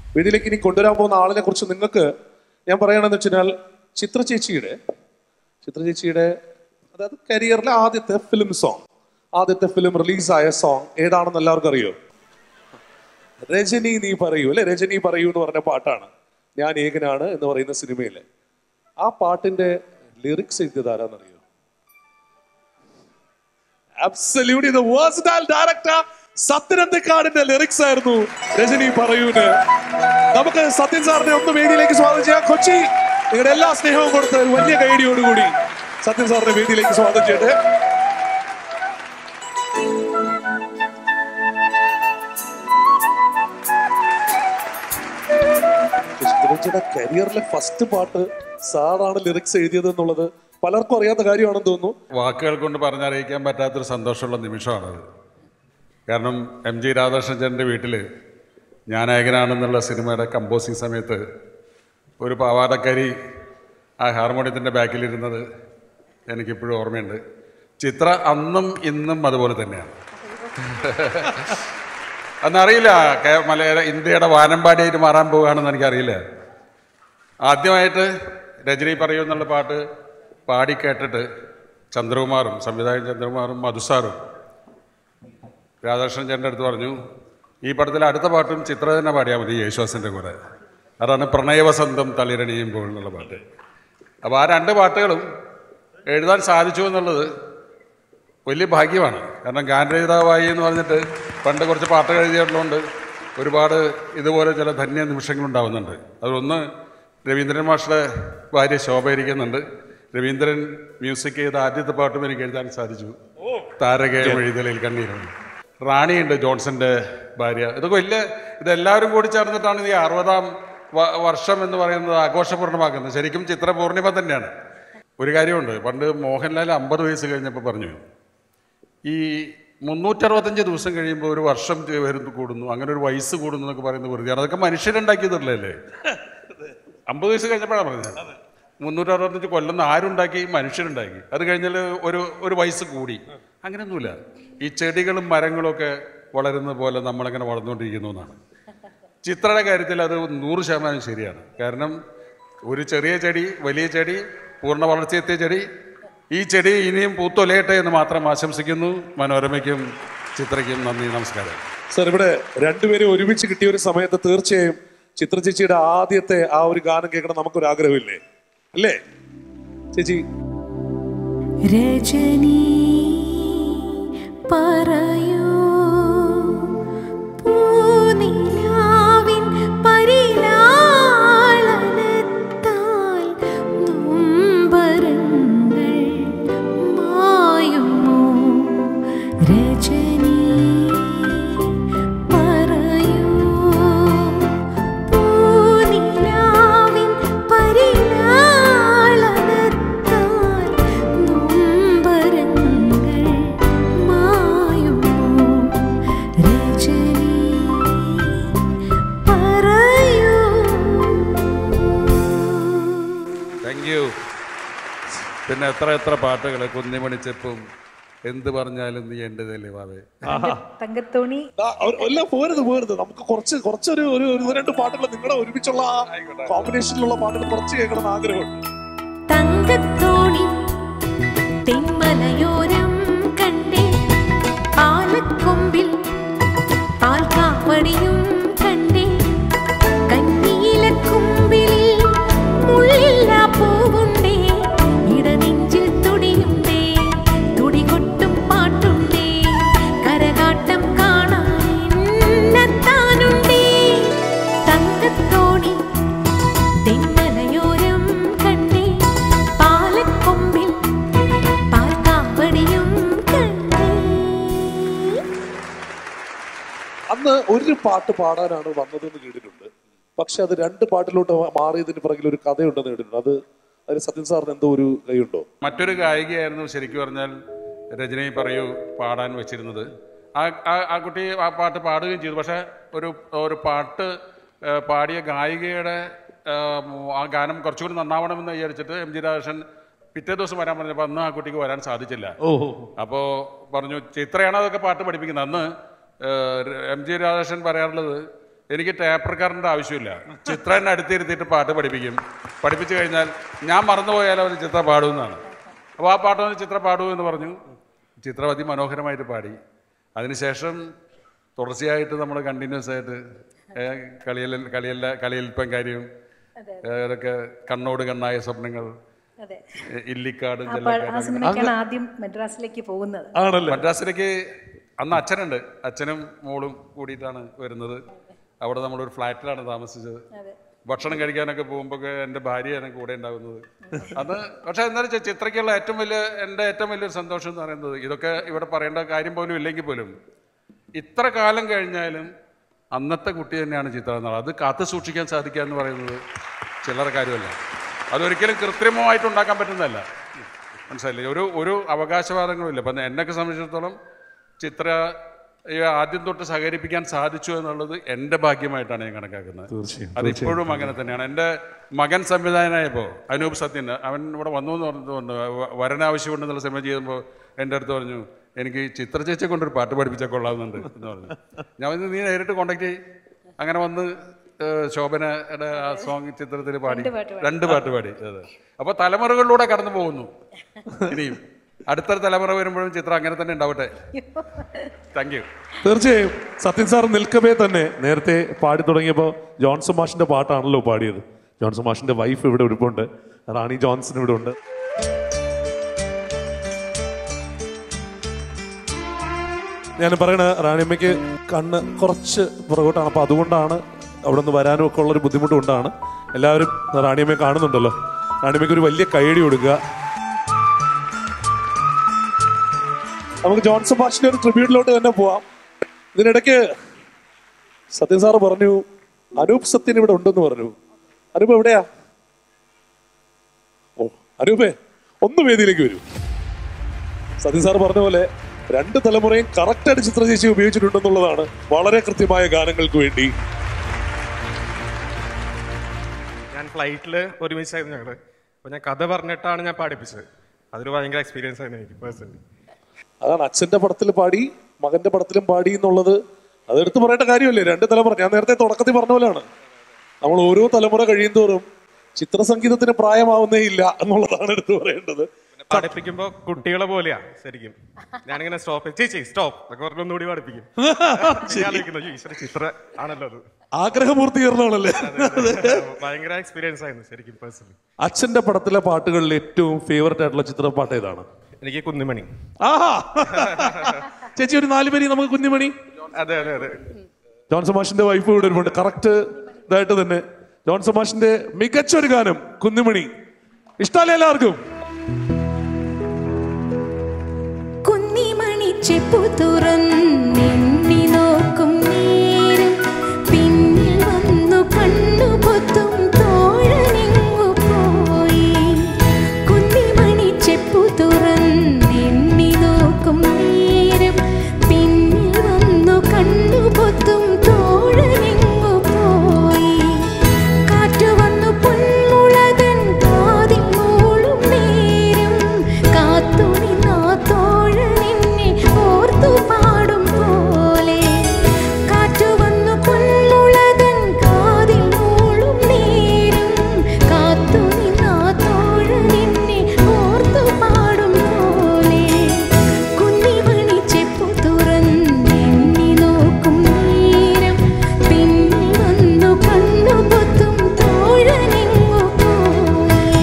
വേദിയിലേക്ക് ഇനി കൊണ്ടുവരാൻ പോകുന്ന ആളിനെ കുറിച്ച് നിങ്ങൾക്ക് ഞാൻ പറയണമെന്ന് വെച്ചാൽ ചിത്ര ചേച്ചിയുടെ ചിത്ര ചേച്ചിയുടെ അതായത് കരിയറിലെ ആദ്യത്തെ ഫിലിം സോങ് ആദ്യത്തെ ഫിലിം റിലീസായ സോങ് ഏതാണെന്ന് എല്ലാവർക്കും അറിയോ രജനി നീ പറയൂ അല്ലെ രജനി പറയൂ എന്ന് പറഞ്ഞ പാട്ടാണ് ഞാൻ ഏകനാണ് എന്ന് പറയുന്ന സിനിമയിലെ ആ പാട്ടിന്റെ ലിറിക്സ് എഴുതിയത് ആരാന്നറിയോ അബ്സല്യൂട്ട്ലി ദ വേഴ്സറ്റൈൽ ഡയറക്ടർ സത്യനന്ദക്കാടിന്റെ ലിറിക്സ് ആയിരുന്നു രജനി പറയൂന് നമുക്ക് സത്യൻ സാറിനെ ഒന്ന് വേദിയിലേക്ക് സ്വാഗതം ചെയ്യാം കൊച്ചി നിങ്ങളുടെ എല്ലാ സ്നേഹവും കൊടുത്ത് ഒരു വലിയ കൈഡിയോടുകൂടി സത്യൻ സാറിനെ വേദിയിലേക്ക് സ്വാഗതം ചെയ്യട്ടെ ചിത്രചേച്ചിയുടെ കരിയറിലെ ഫസ്റ്റ് പാട്ട് സാറാണ് ലിറിക്സ് എഴുതിയത് എന്നുള്ളത് പലർക്കും അറിയാത്ത കാര്യമാണെന്ന് തോന്നുന്നു വാക്കുകൾ കൊണ്ട് പറഞ്ഞറിയിക്കാൻ പറ്റാത്തൊരു സന്തോഷമുള്ള നിമിഷമാണത് കാരണം എം ജി രാധാകൃഷ്ണൻ്റെ വീട്ടിൽ ഞാനായകനാണെന്നുള്ള സിനിമയുടെ കമ്പോസിങ് സമയത്ത് ഒരു പാവാടക്കരി ആ ഹാർമോണിയത്തിൻ്റെ ബാക്കിലിരുന്നത് എനിക്കിപ്പോഴും ഓർമ്മയുണ്ട് ചിത്ര അന്നും ഇന്നും അതുപോലെ തന്നെയാണ് അന്നറിയില്ല കേ- മലയാള ഇന്ത്യയുടെ വാനമ്പാടിയായിട്ട് മാറാൻ പോവുകയാണെന്ന് എനിക്കറിയില്ല ആദ്യമായിട്ട് രജനി പറയൂ എന്നുള്ള പാട്ട് പാടി കേട്ടിട്ട് ചന്ദ്രകുമാറും സംവിധായകൻ ചന്ദ്രകുമാറും മധുസാറും രാധാകൃഷ്ണൻ ചേട്ടൻ്റെ അടുത്ത് പറഞ്ഞു ഈ പടത്തിലെ അടുത്ത പാട്ടും ചിത്ര തന്നെ പാടിയാൽ മതി യേശുദാസിൻ്റെ കൂടെ അതാണ് പ്രണയവസന്തം തളിരണിയും പോൾ എന്നുള്ള പാട്ട് അപ്പോൾ ആ രണ്ട് പാട്ടുകളും എഴുതാൻ സാധിച്ചു എന്നുള്ളത് വലിയ ഭാഗ്യമാണ് കാരണം ഗാനരചിതാവായി എന്ന് പറഞ്ഞിട്ട് പണ്ട് കുറച്ച് പാട്ടുകൾ എഴുതിയിട്ടുള്ളതുകൊണ്ട് ഒരുപാട് ഇതുപോലെ ചില ധന്യ നിമിഷങ്ങൾ ഉണ്ടാവുന്നുണ്ട് അതിലൊന്ന് രവീന്ദ്രൻ മാഷയുടെ ഭാര്യ ശോഭ ഇരിക്കുന്നുണ്ട് രവീന്ദ്രൻ മ്യൂസിക് ചെയ്ത ആദ്യത്തെ പാട്ടും എനിക്ക് എഴുതാൻ സാധിച്ചു താരകേയം എഴുതലിൽ കണ്ണീരാണ് റാണിയുണ്ട് ജോൺസന്റെ ഭാര്യ ഇതൊക്കെ വലിയ ഇതെല്ലാവരും കൂടി ചേർന്നിട്ടാണ് ഈ അറുപതാം വ- വർഷം എന്ന് പറയുന്നത് ആഘോഷപൂർണ്ണമാക്കുന്നത് ശരിക്കും ചിത്ര പൂർണിമ തന്നെയാണ് ഒരു കാര്യമുണ്ട് പണ്ട് മോഹൻലാൽ അമ്പത് വയസ്സ് കഴിഞ്ഞപ്പോൾ പറഞ്ഞു ഈ മുന്നൂറ്ററുപത്തഞ്ച് ദിവസം കഴിയുമ്പോൾ ഒരു വർഷം ചെ- വരുന്നു കൂടുന്നു അങ്ങനെ ഒരു വയസ്സ് കൂടുന്നു എന്നൊക്കെ പറയുന്നത് വെറുതെയാണ് അതൊക്കെ മനുഷ്യരുണ്ടാക്കിയതല്ലേ അമ്പത് വയസ്സ് കഴിഞ്ഞപ്പോഴാണ് പറഞ്ഞത് മുന്നൂറ്ററുപത്തഞ്ച് കൊല്ലുന്ന ആരുണ്ടാക്കി മനുഷ്യരുണ്ടാക്കി അത് കഴിഞ്ഞാൽ ഒരു ഒരു വയസ്സ് കൂടി അങ്ങനെയൊന്നുമില്ല ഈ ചെടികളും മരങ്ങളും ഒക്കെ വളരുന്ന പോലെ നമ്മളങ്ങനെ വളർന്നുകൊണ്ടിരിക്കുന്നു എന്നാണ് ചിത്രയുടെ കാര്യത്തിൽ അത് നൂറ് ശതമാനം ശരിയാണ് കാരണം ഒരു ചെറിയ ചെടി വലിയ ചെടി പൂർണ്ണ വളർച്ചയെത്തിയ ചെടി ഈ ചെടി ഇനിയും പൂത്തൊലയട്ടെ എന്ന് മാത്രം ആശംസിക്കുന്നു മനോരമയ്ക്കും ചിത്രയ്ക്കും നന്ദി നമസ്കാരം സർ ഇവിടെ രണ്ടുപേരും ഒരുമിച്ച് കിട്ടിയ ഒരു സമയത്ത് തീർച്ചയായും ചിത്ര ചേച്ചിയുടെ ആദ്യത്തെ ആ ഒരു ഗാനം കേൾക്കണം നമുക്കൊരു ആഗ്രഹമില്ലേ അല്ലേ ചേച്ചി രജനി പറയൂ പൂനിലാവിൻ പരിലാളനത്താൽ നൊമ്പരങ്ങൾ മായുമോ രജനി പറയൂ പൂനിലാവിൻ പരിലാളനത്താൽ നൊമ്പരങ്ങൾ മായുമോ രജനി പറയൂ താങ്ക് യു പിന്നെ എത്ര എത്ര പാട്ടുകൾ കുന്നിമണിച്ചപ്പും എന്ത് പറഞ്ഞാലും നീ എൻ്റെതല്ലേ വാവേ തങ്കത്തോണി ആ, ഒരു- അല്ല പോരുത് പോരുത് നമുക്ക് കുറച്ച് കുറച്ചൊരു ഒരു ഒരു രണ്ട് പാട്ടുകൾ നിങ്ങളുടെ ഒരുമിച്ചുള്ള ആ കോമ്പിനേഷനിലുള്ള പാട്ടുകൾ കുറച്ച് കേൾക്കണം എന്ന് ആഗ്രഹമുണ്ട് തങ്കത്തോണി തെന്മലയോരം കണ്ടേ ആലക്കൊമ്പിൽ പാൽക്കാപ്പടിയും കണ്ടേ കന്നീലക്കുമ്പിളിൽ മുള്ളില്ല പൂവുണ്ടേ ഇടനെഞ്ചിൽ തുടിയുണ്ടേ തുടി കൊട്ടും പാട്ടുണ്ടേ കരകാട്ടം കാണാൻ എന്നെത്താനുണ്ടേ തങ്കത്തോണി തെന്മലയോരം കണ്ടേ പാലക്കൊമ്പിൽ പാൽക്കാപ്പടിയും കണ്ടേ അന്ന് ഒരു പാട്ട് പാടാനാണ് വന്നതെന്ന് കേട്ടിട്ടുണ്ട് പക്ഷെ അത് രണ്ട് പാട്ടിലോട്ട് മാറിയതിന് പിറകിൽ ഒരു കഥയുണ്ടെന്ന് കേട്ടിട്ടുണ്ട് അത് അതിന് സത്യൻ സാറിന് എന്തോ ഒരു കൈയുണ്ടോ മറ്റൊരു ഗായികയായിരുന്നു ശരിക്കും പറഞ്ഞാൽ രജനി പറയൂ പാടാൻ വെച്ചിരുന്നത് ആ ആ- ആ കുട്ടി ആ പാട്ട് പാടുകയും ചെയ്തു പക്ഷേ ഒരു ഒരു പാട്ട് ആ, പാടിയ ഗായികയുടെ ആ, ആ ഗാനം കുറച്ചുകൂടി നന്നാവണമെന്ന് വിചാരിച്ചിട്ട് എം ജി രാധാകൃഷ്ണൻ പിറ്റേ ദിവസം വരാൻ പറഞ്ഞപ്പോൾ അന്ന് ആ കുട്ടിക്ക് വരാൻ സാധിച്ചില്ല അപ്പോൾ പറഞ്ഞു ചിത്രയാണ് അതൊക്കെ പാട്ട് പഠിപ്പിക്കുന്നത് അന്ന് ആ, എം ജി രാധാകൃഷ്ണൻ പറയാറുള്ളത് എനിക്ക് ടേപ്പ് റെക്കോർഡിൻ്റെ ആവശ്യമില്ല ചിത്ര എന്നെ അടുത്തിരുത്തിയിട്ട് പാട്ട് പഠിപ്പിക്കും പഠിപ്പിച്ചു കഴിഞ്ഞാൽ ഞാൻ മറന്നുപോയാലും അവർ ചിത്ര പാടുമെന്നാണ് അപ്പോൾ ആ പാട്ടൊന്ന് ചിത്ര പാടൂ എന്ന് പറഞ്ഞു ചിത്ര അതിമനോഹരമായിട്ട് പാടി അതിനുശേഷം തുടർച്ചയായിട്ട് നമ്മൾ കണ്ടിന്യൂസ് ആയിട്ട് ഏ, കളിയല്ല കളിയല്ല കളിയൽപ്പം കാര്യം ഏ, ഇതൊക്കെ കണ്ണോട് കണ്ണായ സ്വപ്നങ്ങൾ അതെ ഏ, ഇല്ലിക്കാടും ആ പ- ആ ചെല്ലക്കാടും സിനിമയ്ക്കാണ് ആദ്യം മദ്രാസിലേക്ക് പോകുന്നത് ആണല്ലേ മദ്രാസിലേക്ക് അന്ന് അച്ഛനുണ്ട് അച്ഛനും മോളും കൂടിയിട്ടാണ് വരുന്നത് അവിടെ നമ്മളൊരു ഫ്ലാറ്റിലാണ് താമസിച്ചത് അതെ ഭക്ഷണം കഴിക്കാനൊക്കെ പോകുമ്പോൾ എൻ്റെ ഭാര്യയാണ് കൂടെ ഉണ്ടാകുന്നത് അത് പക്ഷേ എന്നാലും ചി- ചിത്രയ്ക്കുള്ള ഏറ്റവും വലിയ എൻ്റെ ഏറ്റവും വലിയൊരു സന്തോഷം എന്ന് പറയുന്നത് ഇതൊക്കെ ഇവിടെ പറയേണ്ട കാര്യം പോലും ഇല്ലെങ്കിൽ പോലും ഇത്ര കാലം കഴിഞ്ഞാലും അന്നത്തെ കുട്ടി തന്നെയാണ് ചിത്ര എന്നുള്ളത് അത് കാത്തു സൂക്ഷിക്കാൻ സാധിക്കുക എന്ന് പറയുന്നത് ചില്ലറ കാര്യമല്ല അതൊരിക്കലും കൃത്രിമമായിട്ട് ഉണ്ടാക്കാൻ പറ്റുന്നതല്ല മനസ്സിലായില്ലേ ഒരു ഒരു അവകാശവാദങ്ങളും ഇല്ല അപ്പം എന്നെയൊക്കെ സംബന്ധിച്ചിടത്തോളം ചിത്ര ഈ ആദ്യം തൊട്ട് സഹകരിപ്പിക്കാൻ സാധിച്ചു എന്നുള്ളത് എൻ്റെ ഭാഗ്യമായിട്ടാണ് ഞാൻ കണക്കാക്കുന്നത് തീർച്ചയായും, അത് ഇപ്പോഴും അങ്ങനെ തന്നെയാണ് എൻ്റെ മകൻ സംവിധായകനായപ്പോൾ അനൂപ് സത്യൻ അവൻ ഇവിടെ വന്നു എന്ന് പറഞ്ഞതുകൊണ്ട് വ- വരൻ ആവശ്യമുണ്ടെന്നുള്ള സിനിമ ചെയ്യുമ്പോൾ എൻ്റെ അടുത്ത് പറഞ്ഞു എനിക്ക് ഈ ചിത്ര ചേച്ചിയെ കൊണ്ടൊരു പാട്ട് പഠിപ്പിച്ചാൽ കൊള്ളാവുന്നുണ്ട് എന്ന് പറഞ്ഞു ഞാൻ പറഞ്ഞു, നീ നേരിട്ട് കോണ്ടാക്ട് ചെയ്യും അങ്ങനെ വന്ന് ഏഹ്, ശോഭനയുടെ ആ സോങ് ചിത്രത്തിൽ പാടി രണ്ട് പാട്ട് പാടി. രണ്ട് പാട്ട് പാടി അതെ അപ്പോൾ തലമുറകളിലൂടെ കടന്നു പോകുന്നു ഇനിയും അടുത്ത തലമുറ വരുമ്പോഴും ചിത്രം അങ്ങനെ തന്നെ ഉണ്ടാവട്ടെ താങ്ക് യു തീർച്ചയായും സത്യൻ സാർ നിൽക്കവേ തന്നെ നേരത്തെ പാടി തുടങ്ങിയപ്പോൾ ജോൺസൺ മാഷിന്റെ പാട്ടാണല്ലോ പാടിയത് ജോൺസൺ മാഷിന്റെ വൈഫ് ഇവിടെ ഇരിപ്പുണ്ട് റാണി ജോൺസൺ ഇവിടെ ഉണ്ട് ഞാൻ പറയണ റാണിയമ്മയ്ക്ക് കണ്ണ് കുറച്ച് പുറകോട്ടാണ് അപ്പൊ അതുകൊണ്ടാണ് അവിടെ നിന്ന് വരാനും ഒക്കെ ഉള്ളൊരു ബുദ്ധിമുട്ട് കൊണ്ടാണ് എല്ലാവരും റാണിയമ്മയെ കാണുന്നുണ്ടല്ലോ റാണിയമ്മയ്ക്ക് ഒരു വലിയ കൈയടി കൊടുക്കുക നമുക്ക് ജോൺസൺ മാഷിന്റെ ഒരു ട്രിബ്യൂട്ടിലോട്ട് തന്നെ പോവാം ഇതിനിടയ്ക്ക് സത്യൻ സാറ് പറഞ്ഞു അനൂപ് സത്യൻ ഇവിടെ ഉണ്ടെന്ന് പറഞ്ഞു അനൂപ് എവിടെയാ ഓ അനൂപേ ഒന്ന് വേദിയിലേക്ക് വരൂ സത്യൻ സാർ പറഞ്ഞ പോലെ രണ്ട് തലമുറയും കറക്റ്റായിട്ട് ചിത്രചേച്ചി ഉപയോഗിച്ചിട്ടുണ്ടെന്നുള്ളതാണ് വളരെ കൃത്യമായ ഗാനങ്ങൾക്ക് വേണ്ടി ഞാൻ ഫ്ലൈറ്റിൽ ഒരുമിച്ചായിരുന്നു ഞങ്ങൾ അപ്പോൾ ഞാൻ കഥ പറഞ്ഞിട്ടാണ് ഞാൻ പാടിപ്പിച്ചത് അതൊരു ഭയങ്കര എക്സ്പീരിയൻസ് ആയിരുന്നു എനിക്ക് പേഴ്സണലി അതാണ് അച്ഛന്റെ പടത്തിൽ പാടി മകന്റെ പടത്തിലും പാടി എന്നുള്ളത് അതെടുത്ത് പറയേണ്ട കാര്യമല്ലേ രണ്ട് തലമുറ ഞാൻ നേരത്തെ തുടക്കത്തിൽ പറഞ്ഞ പോലെയാണ് നമ്മൾ ഓരോ തലമുറ കഴിയുന്തോറും ചിത്രസംഗീതത്തിന് പ്രായമാവുന്നേ ഇല്ല എന്നുള്ളതാണ് എടുത്ത് പറയേണ്ടത് പാടിപ്പിക്കുമ്പോൾ കുട്ടികളെ പോലെയാ ശരിക്കും ഞാനിങ്ങനെ സ്റ്റോപ്പ് ചേച്ചി സ്റ്റോപ്പ് എന്നൊക്കെ പറഞ്ഞ് ഒന്നുകൂടി പാടിപ്പിക്കും ഞാൻ ആലോചിക്കുന്നു, "അയ്യോ, ഈശ്വര ചിത്ര ആണല്ലോ അത് ആഗ്രഹപൂർത്തീകരണമാണല്ലേ ഭയങ്കര എക്സ്പീരിയൻസ് ആയിരുന്നു ശരിക്കും പേഴ്സണലി അച്ഛന്റെ പടത്തിലെ പാട്ടുകളിൽ ഏറ്റവും ഫേവററ്റ് ആയിട്ടുള്ള ചിത്രപ്പാട്ട് ഏതാണ് എനിക്ക് കുന്നിമണി ആഹാ ചേച്ചി ഒരു നാല് പേര് നമുക്ക് കുഞ്ഞുമണി അതെ അതെ അതെ ജോൺസൺ മാഷിന്റെ വൈഫ് ഇവിടെ ഒരുപാട് കറക്റ്റ് ഇതായിട്ട് തന്നെ ജോൺസൺ മാഷിന്റെ മികച്ച ഒരു ഗാനം കുഞ്ഞുമണി ഇഷ്ടമല്ലേ എല്ലാവർക്കും കുന്നിമണി ചെപ്പു തുറന്നെണ്ണി നോക്കും നേരം പിന്നിൽ വന്നു കണ്ണു പൊത്തും തോഴനെങ്ങു പോയി കുന്നിമണി ചെപ്പു തുറന്നെണ്ണി നോക്കും നേരം പിന്നിൽ വന്നു കണ്ണു പൊത്തും തോഴനെങ്ങു പോയി കാറ്റു വന്നു പൊന്മുളകൻ കാതിൽ മൂളും നേരം കാത്തു നിന്നാ തോഴനെന്നെ ഓർത്തു പാടും പോലെ കാറ്റു വന്നു പൊന്മുളകൻ കാതിൽ മൂളും നേരം കാത്തു നിന്നാ തോഴനെന്നെ ഓർത്തു പാടും പോലെ കുന്നിമണി ചെപ്പു തുറന്നെണ്ണി നോക്കും നേരം പിന്നിൽ വന്നു കണ്ണു പൊത്തും തോഴനെങ്ങു പോയി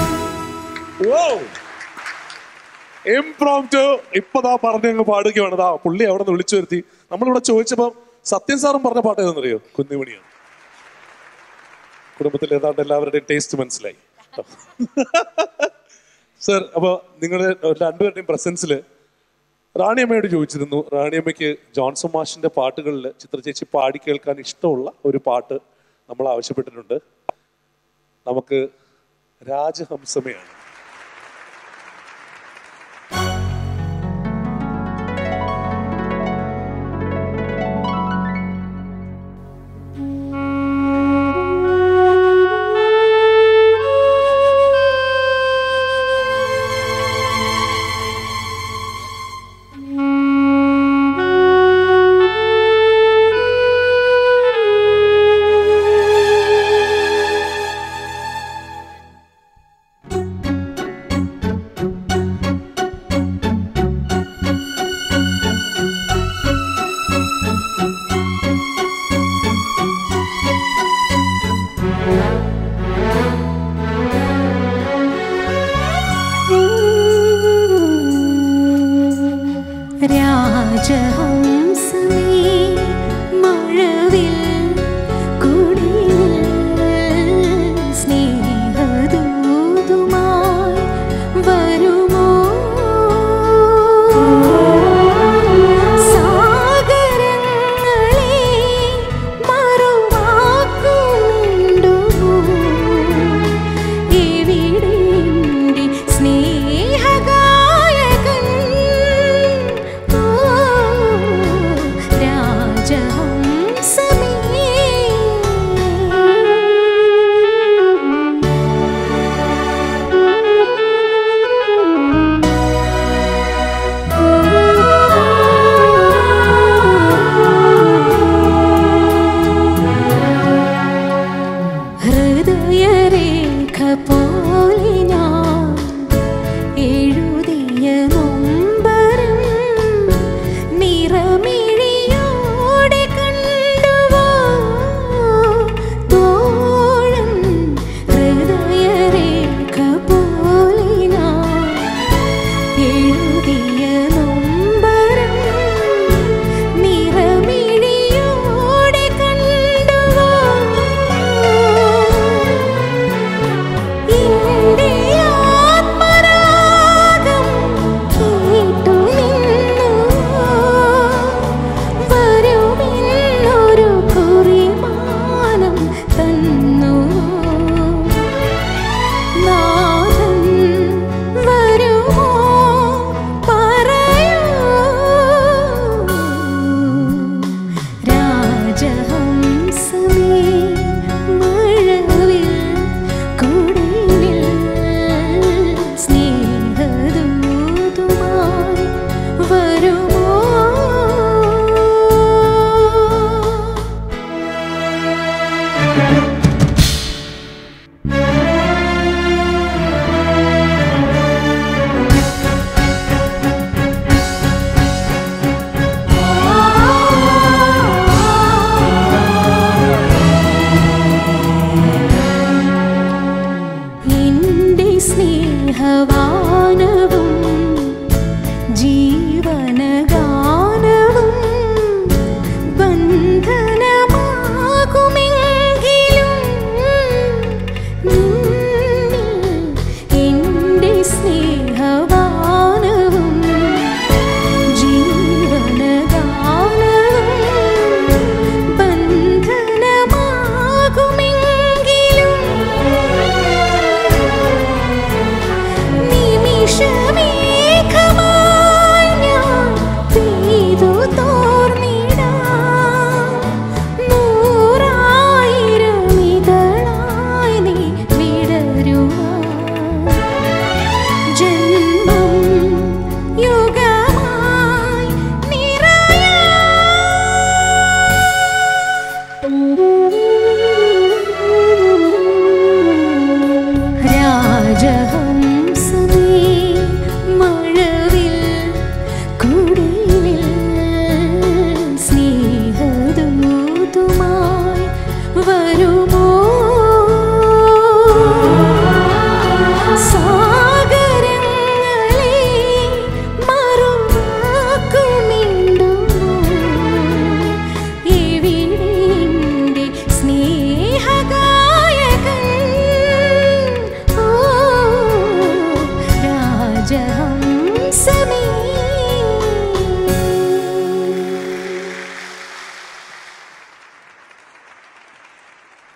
ഇംപ്രോംറ്റോ ഇപ്പതാ പറഞ്ഞങ്ങ് പാടുകയാണ് ദാ പുള്ളി അവിടെ നിന്ന് വിളിച്ചു വരുത്തി നമ്മളിവിടെ ചോദിച്ചപ്പോ സത്യൻ സാറും പറഞ്ഞ പാട്ട് ഏതെന്നറിയോ കുഞ്ഞുമണിയാണ് കുടുംബത്തിൽ ഏതാണ്ട് എല്ലാവരുടെയും ടേസ്റ്റ് മനസ്സിലായി സർ അപ്പൊ നിങ്ങളുടെ രണ്ടുപേരുടെയും പ്രസൻസിൽ റാണിയമ്മയോട് ചോദിച്ചിരുന്നു റാണിയമ്മയ്ക്ക് ജോൺസൺ മാഷിന്റെ പാട്ടുകളിൽ ചിത്രചേച്ചി പാടി കേൾക്കാൻ ഇഷ്ടമുള്ള ഒരു പാട്ട് നമ്മൾ ആവശ്യപ്പെട്ടിട്ടുണ്ട് നമുക്ക് രാജഹംസമയാണ് ും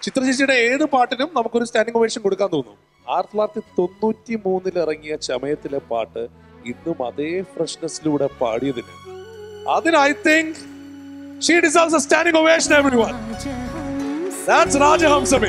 ചിത്ര ചേച്ചിയുടെ ഏത് പാട്ടിനും നമുക്കൊരു സ്റ്റാൻഡിംഗ് ഒവേഷൻ കൊടുക്കാൻ തോന്നും ആയിരത്തി തൊള്ളായിരത്തി തൊണ്ണൂറ്റി മൂന്നിൽ ഇറങ്ങിയ ചമയത്തിലെ പാട്ട് ഇന്നും അതേ ഫ്രഷ്നെസ്സിലൂടെ പാടിയതിന് അതിന് I think she deserves a standing ovation everyone that's രാജഹംസമേ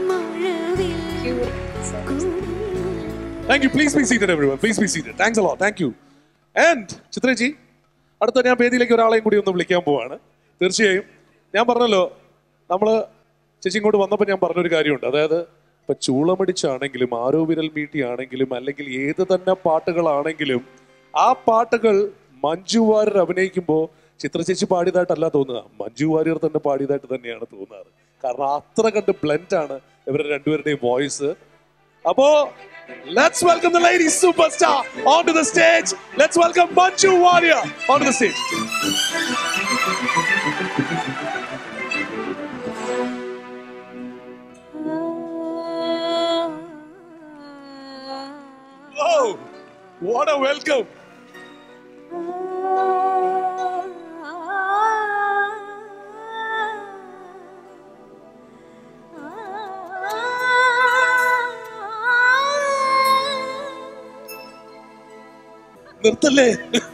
thank you please be seated everyone please be seated thanks അലോ താങ്ക് യു ആൻഡ് ചിത്രേച്ചി അടുത്ത ഞാൻ വേദിയിലേക്ക് ഒരാളെയും കൂടി ഒന്ന് വിളിക്കാൻ പോവാണ് തീർച്ചയായും ഞാൻ പറഞ്ഞല്ലോ നമ്മള് ചേച്ചി ഇങ്ങോട്ട് വന്നപ്പോൾ ഞാൻ പറഞ്ഞൊരു കാര്യമുണ്ട് അതായത് ഇപ്പൊ ചൂളമടിച്ചാണെങ്കിലും ആരോ വിരൽ മീട്ടി ആണെങ്കിലും അല്ലെങ്കിൽ ഏത് തന്നെ പാട്ടുകളാണെങ്കിലും ആ പാട്ടുകൾ മഞ്ജു വാര്യർ അഭിനയിക്കുമ്പോൾ ചിത്ര ചേച്ചി പാടിയതായിട്ടല്ല തോന്നുക മഞ്ജു വാര്യർ തന്നെ പാടിയതായിട്ട് തന്നെയാണ് തോന്നാറ് കാരണം അത്ര കണ്ട് ബ്ലെൻഡ് ആണ് ഇവരുടെ രണ്ടുപേരുടെയും വോയിസ് അപ്പോ let's welcome the lady super star on to the stage let's welcome Manju Warrier on to the stage Oh, what a welcome! നിർത്തല്ലേ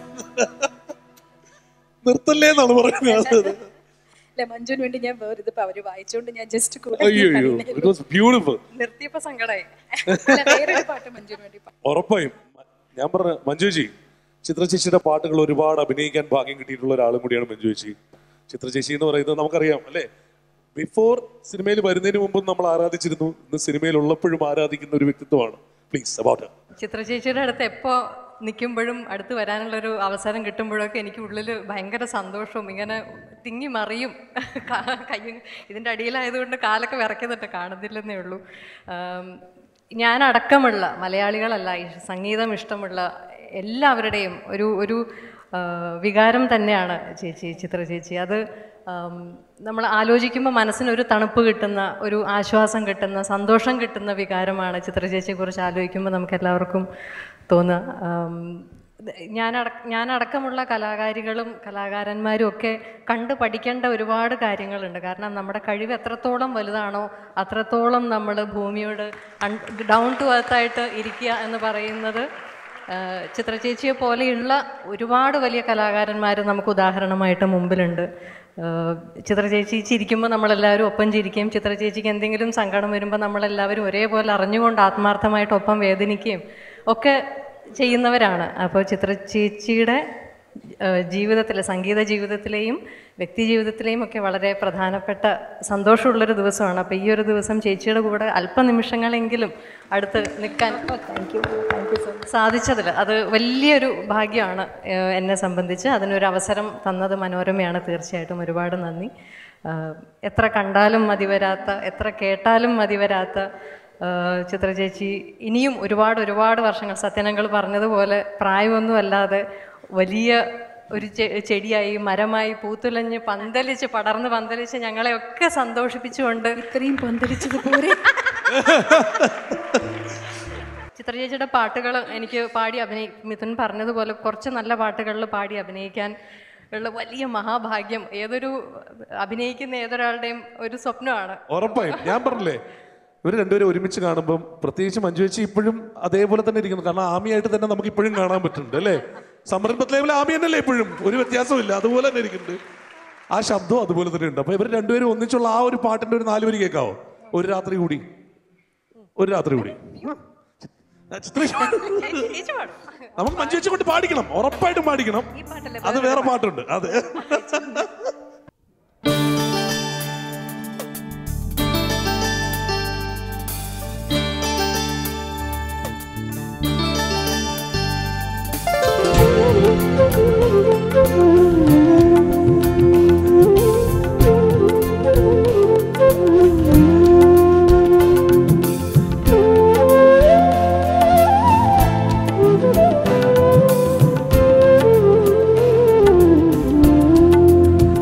നിർത്തല്ലേ എന്നാണ് പറയുന്നത് അല്ലെ മഞ്ജുവിന് വേണ്ടി ഞാൻ വേറെ ഇതിപ്പോ അവര് വായിച്ചോണ്ട് ഞാൻ ജസ്റ്റ് അയ്യോ അയ്യോ ഇറ്റ് വാസ് ബ്യൂട്ടിഫുൾ നിർത്തിയപ്പോ സങ്കടായി അല്ല, വേറൊരു പാട്ട് മഞ്ജുവിന് വേണ്ടി പാ- ഉറപ്പായും ഞാൻ പറഞ്ഞ മഞ്ജുജി ചിത്ര ചേച്ചിയുടെ പാട്ടുകൾ ഒരുപാട് അഭിനയിക്കാൻ ഭാഗ്യം കിട്ടിയിട്ടുള്ള ഒരാളും കൂടിയാണ് മഞ്ജു ചേച്ചി ചിത്ര ചേച്ചി എന്ന് പറയുന്നത് നമുക്കറിയാം അല്ലേ ബിഫോർ സിനിമയിൽ വരുന്നതിന് മുമ്പും നമ്മൾ ആരാധിച്ചിരുന്നു ഇന്ന് സിനിമയിൽ ഉള്ളപ്പോഴും ആരാധിക്കുന്ന ഒരു വ്യക്തിത്വമാണ് പ്ലീസ് അബൌട്ട് ചിത്ര ചേച്ചിയുടെ അടുത്ത് എപ്പോൾ നിൽക്കുമ്പോഴും അടുത്ത് വരാനുള്ളൊരു അവസരം കിട്ടുമ്പോഴൊക്കെ എനിക്ക് ഉള്ളിൽ ഭയങ്കര സന്തോഷവും ഇങ്ങനെ തിങ്ങി മറിയും കാ- കയ്യും ഇതിൻ്റെ അടിയിലായതുകൊണ്ട് കാലൊക്കെ വിറയ്ക്കുന്നുണ്ട് കാണുന്നില്ലെന്നേ ഉള്ളൂ ആം, ഞാനടക്കമുള്ള മലയാളികളല്ല ഈ സംഗീതം ഇഷ്ടമുള്ള എല്ലാവരുടെയും ഒരു ഒരു ആ, വികാരം തന്നെയാണ് ചേച്ചി ചിത്ര ചേച്ചി അത് നമ്മൾ ആലോചിക്കുമ്പോൾ മനസ്സിനൊരു തണുപ്പ് കിട്ടുന്ന ഒരു ആശ്വാസം കിട്ടുന്ന സന്തോഷം കിട്ടുന്ന വികാരമാണ് ചിത്ര ചേച്ചിയെക്കുറിച്ച് ആലോചിക്കുമ്പോൾ നമുക്ക് എല്ലാവർക്കും തോന്നുക ആം, ഇത് ഞാനട ഞാനടക്കമുള്ള കലാകാരികളും കലാകാരന്മാരും ഒക്കെ കണ്ട് പഠിക്കേണ്ട ഒരുപാട് കാര്യങ്ങളുണ്ട് കാരണം നമ്മുടെ കഴിവ് എത്രത്തോളം വലുതാണോ അത്രത്തോളം നമ്മൾ ഭൂമിയോട് ഡൗൺ ടു എർത്തായിട്ട് ഇരിക്കുക എന്ന് പറയുന്നത് ആഹ് ചിത്ര ചേച്ചിയെ പോലെയുള്ള ഒരുപാട് വലിയ കലാകാരന്മാർ നമുക്ക് ഉദാഹരണമായിട്ട് മുമ്പിലുണ്ട് ആഹ് ചിത്ര ചേച്ചി ചിരിക്കുമ്പോൾ നമ്മളെല്ലാവരും ഒപ്പം ചിരിക്കുകയും ചിത്ര ചേച്ചിക്ക് എന്തെങ്കിലും സങ്കടം വരുമ്പോൾ നമ്മളെല്ലാവരും ഒരേപോലെ അറിഞ്ഞുകൊണ്ട് ആത്മാർത്ഥമായിട്ട് ഒപ്പം വേദനിക്കുകയും ഒക്കെ ചെയ്യുന്നവരാണ് അപ്പോൾ ചിത്ര ചേച്ചിയുടെ ജീവിതത്തിലെ സംഗീത ജീവിതത്തിലെയും വ്യക്തി ജീവിതത്തിലെയും ഒക്കെ വളരെ പ്രധാനപ്പെട്ട സന്തോഷമുള്ളൊരു ദിവസമാണ് അപ്പോൾ ഈ ഒരു ദിവസം ചേച്ചിയുടെ കൂടെ അല്പനിമിഷങ്ങളെങ്കിലും അടുത്ത് നിൽക്കാൻ സാധിച്ചതിൽ അത് വലിയൊരു ഭാഗ്യമാണ് ഏഹ് എന്നെ സംബന്ധിച്ച് അതിനൊരു അവസരം തന്നത് മനോരമയാണ് തീർച്ചയായിട്ടും ഒരുപാട് നന്ദി ആഹ് എത്ര കണ്ടാലും മതിവരാത്ത എത്ര കേട്ടാലും മതിവരാത്ത ആഹ് ചിത്ര ചേച്ചി ഇനിയും ഒരുപാട് ഒരുപാട് വർഷങ്ങൾ സത്യനങ്ങൾ പറഞ്ഞതുപോലെ പ്രായമൊന്നും അല്ലാതെ വലിയ ഒരു ചെ- ചെടിയായി മരമായി പൂത്തുലഞ്ഞ് പന്തലിച്ച് പടർന്ന് പന്തലിച്ച് ഞങ്ങളെയൊക്കെ സന്തോഷിപ്പിച്ചുകൊണ്ട് ഇത്രയും പന്തലിച്ചത് പോരെ ചിത്രചേച്ചിയുടെ പാട്ടുകൾ എനിക്ക് പാടി അഭിനയി മിഥുൻ പറഞ്ഞതുപോലെ കുറച്ച് നല്ല പാട്ടുകളിൽ പാടി അഭിനയിക്കാൻ ഉള്ള വലിയ മഹാഭാഗ്യം ഏതൊരു അഭിനയിക്കുന്ന ഏതൊരാളുടെയും ഒരു സ്വപ്നമാണ് ഉറപ്പായും ഞാൻ പറഞ്ഞില്ലേ ഇവർ രണ്ടുപേരും ഒരുമിച്ച് കാണുമ്പം പ്രത്യേകിച്ച് മഞ്ജു ചേച്ചി ഇപ്പോഴും അതേപോലെ തന്നെ ഇരിക്കുന്നു കാരണം ആമിയായിട്ട് തന്നെ നമുക്ക് ഇപ്പോഴും കാണാൻ പറ്റുന്നുണ്ട് അല്ലേ സംരംഭത്തിലെ ആമി തന്നെയല്ലേ ഇപ്പോഴും ഒരു വ്യത്യാസവും ഇല്ല അതുപോലെ തന്നെ ഇരിക്കുന്നുണ്ട് ആ ശബ്ദവും അതുപോലെ തന്നെ ഉണ്ട് അപ്പൊ ഇവർ രണ്ടുപേരും ഒന്നിച്ചുള്ള ആ ഒരു പാട്ടിന്റെ ഒരു നാല് വരി കേൾക്കാവോ ഒരു രാത്രി കൂടി ഒരു രാത്രി കൂടി ആ, ചിത്ര ചേച്ചി പാടും നമുക്ക് മഞ്ജു ചേച്ചി കൊണ്ട് പാടിക്കണം ഉറപ്പായിട്ടും പാടിക്കണം ഈ പാട്ടല്ലേ അത് വേറെ പാട്ടുണ്ട് അതെ Thank you.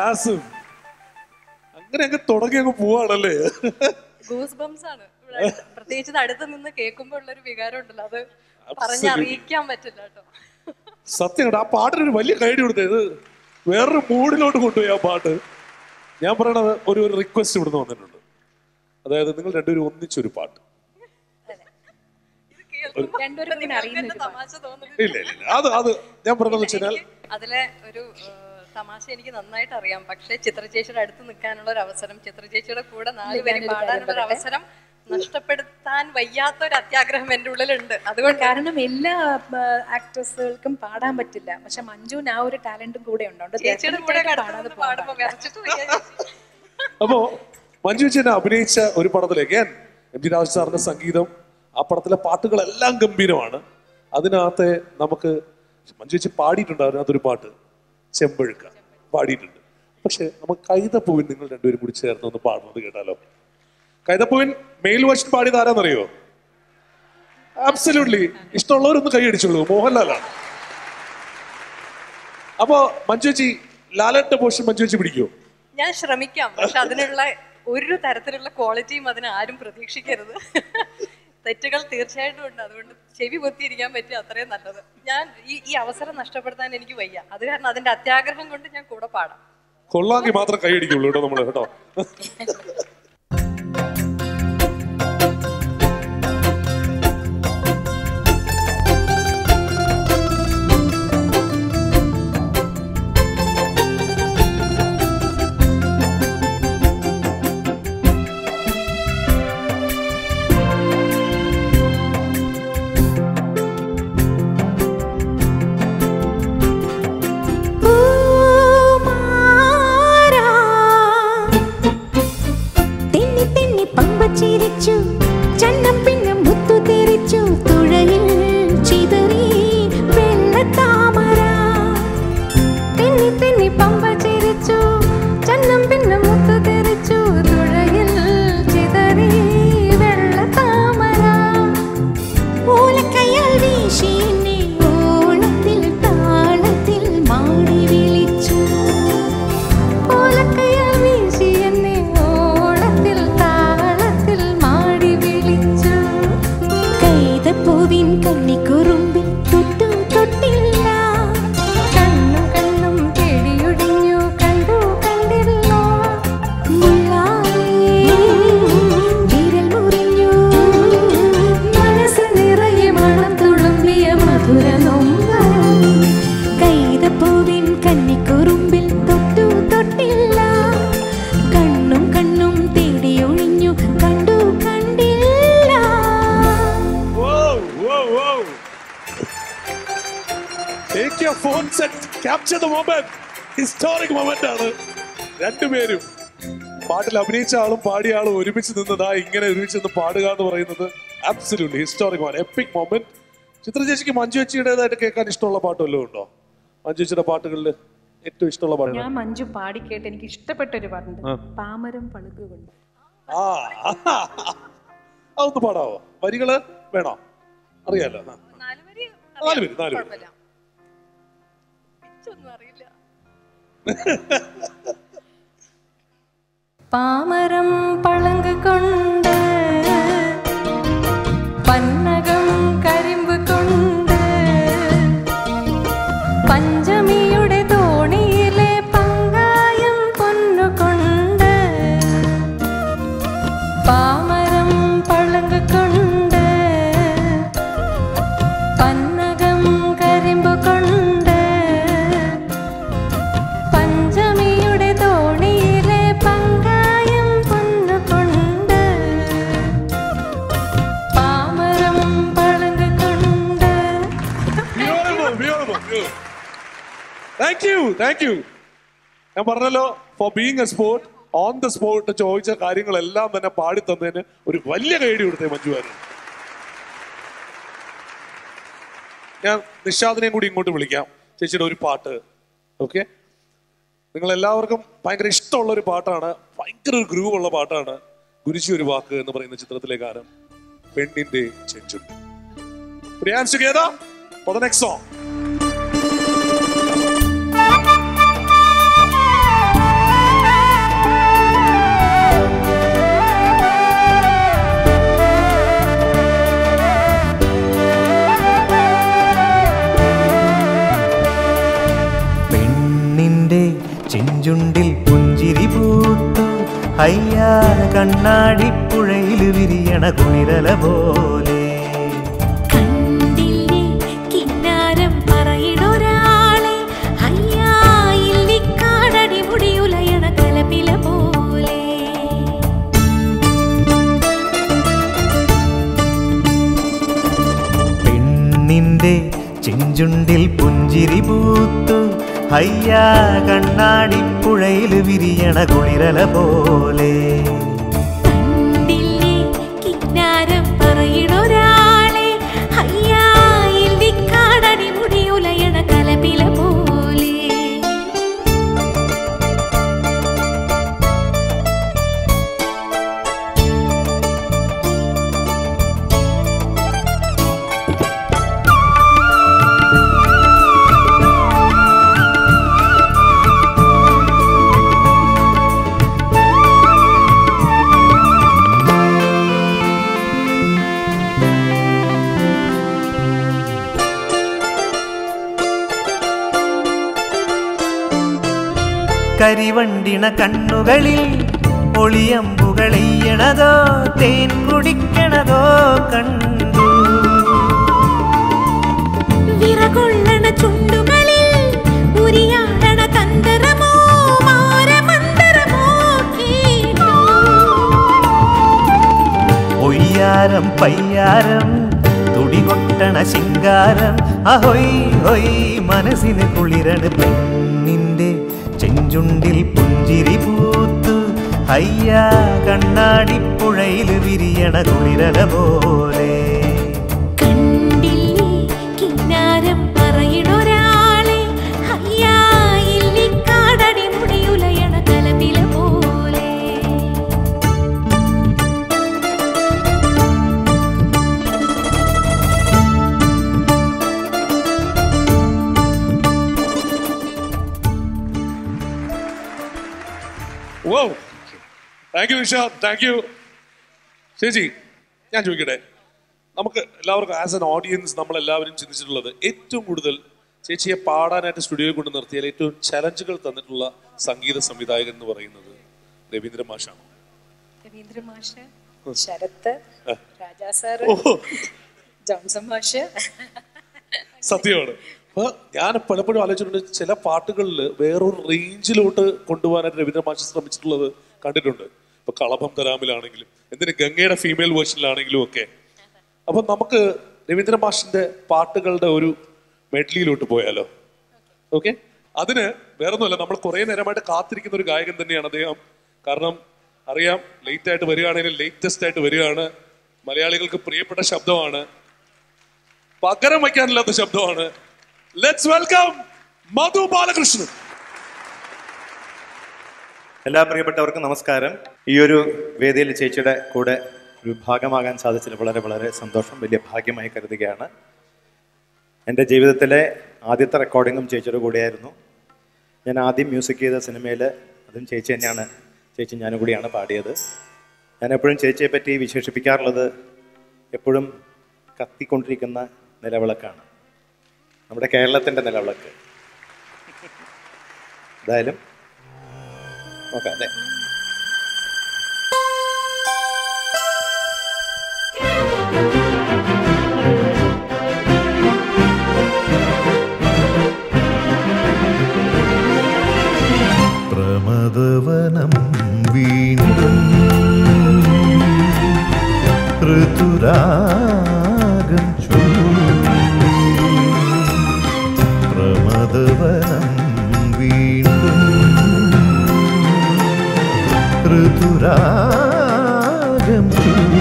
ആസിഫ് അങ്ങനെ അങ്ങ് തുടങ്ങി അങ്ങ് പോവാണല്ലേ ഗൂസ് ബംസ് ആണ് ഇവിടെ അടുത്ത്. പ്രത്യേകിച്ച് ഇത് അടുത്ത് നിന്ന് കേൾക്കുമ്പോൾ ഉള്ളൊരു വികാരം ഉണ്ടല്ലോ അത് പറഞ്ഞറിയിക്കാൻ പറ്റില്ല കേട്ടോ സത്യം കേട്ടോ ആ പാട്ടിന് ഒരു വലിയ കൈഡി കൊടുത്തേ ഇത് വേറൊരു മൂഡിലോട്ട് കൊണ്ടുപോയി ആ പാട്ട് ഞാൻ പറയണത് ഒരു ഒരു റിക്വസ്റ്റ് ഇവിടുന്ന് വന്നിട്ടുണ്ട് അതായത് നിങ്ങൾ രണ്ടുപേരും ഒന്നിച്ചൊരു പാട്ട് ഇത് കേൾക്കുമ്പോൾ രണ്ടുപേരും ഇങ്ങനെ നിങ്ങൾക്ക് അറിയുന്ന എന്നെ ഒരു തമാശ തോന്നുന്നത് ഇല്ല ഇല്ല ഇല്ല അത് അത് ഞാൻ പറഞ്ഞതെന്ന് വെച്ചാൽ എനിക്ക് അതിലെ ഒരു ഏഹ്, തമാശ എനിക്ക് നന്നായിട്ട് അറിയാം പക്ഷേ ചിത്രചേച്ചിയുടെ അടുത്ത് നിൽക്കാനുള്ള ഒരു അവസരം ചിത്രചേച്ചിയുടെ കൂടെ നാല് പേര് ഞാനൊരു കാര്യം പാടാനുള്ള ഒരു പറയട്ടെ? അവസരം നഷ്ടപ്പെടുത്താൻ വയ്യാത്ത ഒരു അത്യാഗ്രഹം എൻ്റെ ഉള്ളിലുണ്ട് അതുകൊണ്ട് കാരണം എല്ലാ ആക്ട്രസുകൾക്കും പാടാൻ പറ്റില്ല പക്ഷെ മഞ്ജുവിന് ആ ഒരു ടാലന്റും കൂടെ ഉണ്ട് അതുകൊണ്ട് ചേച്ചിയുടെ കൂടെ definite ആയിട്ട് അടുത്ത് പാടാതെ നിന്ന് പോകാൻ പാടുമ്പോൾ പാടില്ല. വിറച്ചിട്ട് വയ്യ ചേച്ചി. അപ്പോ മഞ്ജു ചേച്ചി അഭിനയിച്ച ഒരു പടത്തിലേക്ക് ഞാൻ എം ജി രാജ് സാറിന്റെ സംഗീതം ആ പടത്തിലെ പാട്ടുകളെല്ലാം ഗംഭീരമാണ് അതിനകത്തെ നമുക്ക് മഞ്ജു ചേച്ചി പാടിയിട്ടുണ്ട് അതിനകത്തൊരു പാട്ട് ചെമ്പഴുക്ക പാടിയിട്ടുണ്ട് പക്ഷെ നമുക്ക് കൈതപ്പൂവിൻ നിങ്ങൾ രണ്ടുപേരും കൂടി ചേർന്ന് ഒന്ന് പാടുന്നത് കേട്ടാലോ കൈതപ്പൂവിൻ മെയിൽ വേർഷൻ പാടിയത് ആരാന്നറിയോ ആബ്സല്യൂട്ട്ലി ഇഷ്ടമുള്ളവരൊന്ന് കൈയടിച്ചോളൂ മോഹൻലാലാണ് അപ്പോ മഞ്ജു ചേച്ചി ലാലട്ട പോഷൻ മഞ്ജു ചേച്ചി പിടിക്കുമോ ഞാൻ ശ്രമിക്കാം പക്ഷെ അതിനുള്ള ഒരു തരത്തിലുള്ള ക്വാളിറ്റിയും അതിന് ആരും പ്രതീക്ഷിക്കരുത് തെറ്റുകൾ തീർച്ചയായിട്ടും ഉണ്ട് അതുകൊണ്ട് ചെവി പൊത്തിയിരിക്കാൻ പറ്റിയ അത്രയും നല്ലത് ഞാൻ ഈ ഈ അവസരം നഷ്ടപ്പെടുത്താൻ എനിക്ക് വയ്യ അത് കാരണം അതിന്റെ അത്യാഗ്രഹം കൊണ്ട് ഞാൻ കൂടെ പാടാം കൊള്ളാമെങ്കിൽ മാത്രം കൈയടിക്കുള്ളൂ കേട്ടോ നമ്മള് കേട്ടോ പൂമാരാ. തെന്നി തെന്നി പമ്പ ചിരിച്ചു ചന്നം പിന്നെ മുത്തു തെറിച്ചു തുഴയിൽ ചിതറി വെള്ളത്താമര തെന്നി തെന്നി പമ്പ ചിരിച്ചു ചന്നം പിന്നെ മുത്തു തെറിച്ചു തുഴയിൽ ചിതറി വെള്ളത്താമര ഓലക്കയ്യാൽ വീശി എന്നെ ഓണത്തിൽ താളത്തിൽ മാടി വിളിച്ചു ഓലക്കയ്യാൽ വീശി എന്നെ ഓണത്തിൽ താളത്തിൽ മാടി വിളിച്ചു കൈതപ്പൂവിൻ കണ്ണിക്കുറുമ്പിൽ തൊട്ടു തൊട്ടില്ല കണ്ണും കണ്ണും ചെടിയൊടിഞ്ഞു കണ്ടു കണ്ടില്ല മുള്ളായി വിരൽ മുറിഞ്ഞു മനസ്സ് നിറയെ മണം തുളുമ്പിയ മധുര നൊമ്പരം കൈതപ്പൂവിൻ കന്നിക്കുറുമ്പിൽ തൊട്ടു തൊട്ടില്ല കണ്ണും കണ്ണും തേടി ഒഴിഞ്ഞു കണ്ടു കണ്ടില്ല Take your phones and capture the moment. Historic moment ആണ് രണ്ടുപേരും പാട്ടിൽ അഭിനയിച്ച ആളും പാടിയ ആളും ഒരുമിച്ച് നിന്നതാ ഇങ്ങനെ ഒരുമിച്ച് നിന്ന് പാടുക എന്ന് പറയുന്നത് ആബ്സല്യൂട്ട്ലി ഹിസ്റ്റോറിക് ആണ് എപ്പിക് മൊമെന്റ് ചിത്ര ചേച്ചിക്ക് മഞ്ജു ചേച്ചിയുടേതായിട്ട് കേൾക്കാൻ ഇഷ്ടമുള്ള പാട്ട് വല്ലതും ഉണ്ടോ മഞ്ജു ചേച്ചിയുടെ പാട്ടുകളിൽ ഏറ്റവും ഇഷ്ടമുള്ള പാട്ട് ഞാൻ മഞ്ജു പാടി കേട്ട് എനിക്ക് ഇഷ്ടപ്പെട്ട ഒരു പാട്ടുണ്ട് പാമരം പളുകുകൊണ്ട് ആ അതൊന്ന് പാടാവോ വരികള് വേണോ അറിയാലോ ആ. നാല് വരി നാല് പേര് നാല് പേര് കുഴപ്പമില്ല പിച്ചൊന്നും അറിയില്ല പാമരം പളങ്ക് കൊണ്ട് പന്നകം കരിമ്പ് കൊണ്ട് പഞ്ചമിയുടെ തോണിയിലെ പങ്കായം പൊന്നുകൊണ്ട് പാമരം പളങ്ക് കൊണ്ട് പന്നകം കരിമ്പ് കൊണ്ട് പഞ്ചമിയുടെ തോണിയിലെ പങ്കായം പൊന്നുകൊണ്ട് പാമരം പളങ്ക് കൊണ്ട് Beautiful, beautiful, beautiful. Thank you, thank you. ഞാൻ പറഞ്ഞല്ലോ for being a sport on the spot ചോദിച്ച കാര്യങ്ങളെല്ലാം തന്നെ പാടി തന്നതിന് ഒരു വലിയ കൈഡി കൊടുത്തേ മഞ്ജുവാരൻ ഞാൻ നിഷാദിനെയും കൂടി ഇങ്ങോട്ട് വിളിക്കാം ചേച്ചിയുടെ ഒരു പാട്ട് ഓക്കെ നിങ്ങൾ എല്ലാവർക്കും ഭയങ്കര ഇഷ്ടമുള്ള ഒരു പാട്ടാണ് ഭയങ്കര ഒരു ഗ്രൂവ് ഉള്ള പാട്ടാണ് ഗുരുജി ഒരു വാക്ക് എന്ന് പറയുന്ന ചിത്രത്തിലെ ഗാനം പെണ്ണിന്റെ ചെഞ്ചുണ്ട് Put your hands together for the next song. കണ്ണാടിപ്പുഴയിൽ വിരിയണ കുളിരല പോലെ കണ്ടില്ലേ കിന്നാരം പറയിടൊരാളെ അയ്യാ ഇല്ലിക്കാടടി മുടിയുലയണ കലപില പോലെ പെണ്ണിന്റെ ചെഞ്ചുണ്ടിൽ പുഞ്ചിരി പൂത്തു അയ്യാ കണ്ണാടിപ്പുഴയിൽ വിരിയണ കുളിരല പോലെ കണ്ടില്ലേ കിന്നാരം പറയിടൊരാളെ അയ്യാ ഇല്ലിക്കാടടി മുടിയുലയണ കലപില പോലെ കരിവണ്ടിണ കണ്ണുകളിൽ ഒളിയമ്പുകളെയ്യണതോ തേൻ കുടിക്കണതോ കണ്ടു വിറകൊള്ളണ ചുണ്ടുകളിൽ ഉരിയാടണ തന്തരമോ മാരമന്തരമോ കേട്ടു ഒയ്യാരം പയ്യാരം തുടികൊട്ടണ ശിങ്കാരം അഹൊയ് ഹൊയ് മനസ്സിന് കുളിരണ് പെണ്ണിന്റെ ചെഞ്ചുണ്ടിൽ പുഞ്ചിരി പൂത്തു അയ്യാ കണ്ണാടിപ്പുഴയിൽ വിരിയണ കുളിരല പോലെ കണ്ടില്ലേ കിന്നാരം പറയിടൊരാളെ അയ്യാ ഇല്ലിക്കാടടി മുടിയുലയണ കലപില പോലെ ഓ താങ്ക് യു വിഷ താങ്ക് യു ചേച്ചി ഞാൻ ചോദിക്കട്ടെ നമുക്ക് എല്ലാവർക്കും ആസ് എൻ ഓഡിയൻസ് നമ്മൾ എല്ലാവരും ചിന്തിച്ചിട്ടുള്ളത് ഏറ്റവും കൂടുതൽ ചേച്ചിയെ പാടാനായിട്ട് സ്റ്റുഡിയോയിൽ കൊണ്ട് നിർത്തിയാൽ ഏറ്റവും ചലഞ്ചുകൾ തന്നിട്ടുള്ള സംഗീത സംവിധായകൻ എന്ന് പറയുന്നത് രവീന്ദ്ര മാഷാണ് രവീന്ദ്ര മാഷ് Sharath Raja sir oh Johnson മാഷ് സത്യമാണ് അപ്പൊ ഞാൻ പലപ്പോഴും ആലോചിച്ചിട്ടുണ്ട് ചില പാട്ടുകളിൽ വേറൊരു റേഞ്ചിലോട്ട് കൊണ്ടുപോകാനായിട്ട് രവീന്ദ്ര മാഷ് ശ്രമിച്ചിട്ടുള്ളത് കണ്ടിട്ടുണ്ട് ഇപ്പൊ കളഭം തരാമിലാണെങ്കിലും എന്തിന് ഗംഗയുടെ ഫീമെയിൽ വേർഷനിലാണെങ്കിലും ഒക്കെ അപ്പൊ നമുക്ക് രവീന്ദ്ര മാഷിന്റെ പാട്ടുകളുടെ ഒരു മെഡ്ലിയിലോട്ട് പോയാലോ ഓക്കെ അതിന് വേറൊന്നുമല്ല നമ്മൾ കുറെ നേരമായിട്ട് കാത്തിരിക്കുന്ന ഒരു ഗായകൻ തന്നെയാണ് അദ്ദേഹം കാരണം അറിയാം ലേറ്റ് ആയിട്ട് വരികയാണെങ്കിൽ ലേറ്റസ്റ്റ് ആയിട്ട് വരികയാണ് മലയാളികൾക്ക് പ്രിയപ്പെട്ട ശബ്ദമാണ് പകരം വയ്ക്കാനില്ലാത്ത ശബ്ദമാണ് ലെറ്റ്സ് വെൽക്കം മധു ബാലകൃഷ്ണൻ എല്ലാ പ്രിയപ്പെട്ടവർക്കും നമസ്കാരം ഈ ഒരു വേദിയിൽ ചേച്ചിയുടെ കൂടെ ഒരു ഭാഗമാകാൻ സാധിച്ചതിൽ വളരെ വളരെ സന്തോഷം വലിയ ഭാഗ്യമായി കരുതുകയാണ് എൻ്റെ ജീവിതത്തിലെ ആദ്യത്തെ റെക്കോർഡിങ്ങും ചേച്ചിയുടെ കൂടെയായിരുന്നു ഞാൻ ആദ്യം മ്യൂസിക് ചെയ്ത സിനിമയിൽ അതും ചേച്ചി തന്നെയാണ് ചേച്ചി ഞാനും കൂടിയാണ് പാടിയത് ഞാൻ എപ്പോഴും ചേച്ചിയെ പറ്റി വിശേഷിപ്പിക്കാറുള്ളത് എപ്പോഴും കത്തിക്കൊണ്ടിരിക്കുന്ന നിലവിളക്കാണ് നമ്മുടെ കേരളത്തിൻ്റെ നിലവിളക്ക് എന്തായാലും നോക്കാം അല്ലേ പ്രമദവനം വീണ്ടും ഋതുരാഗം ചൂടി പ്രമദവനം വീണ്ടും ഋതുരാഗം ചൂടി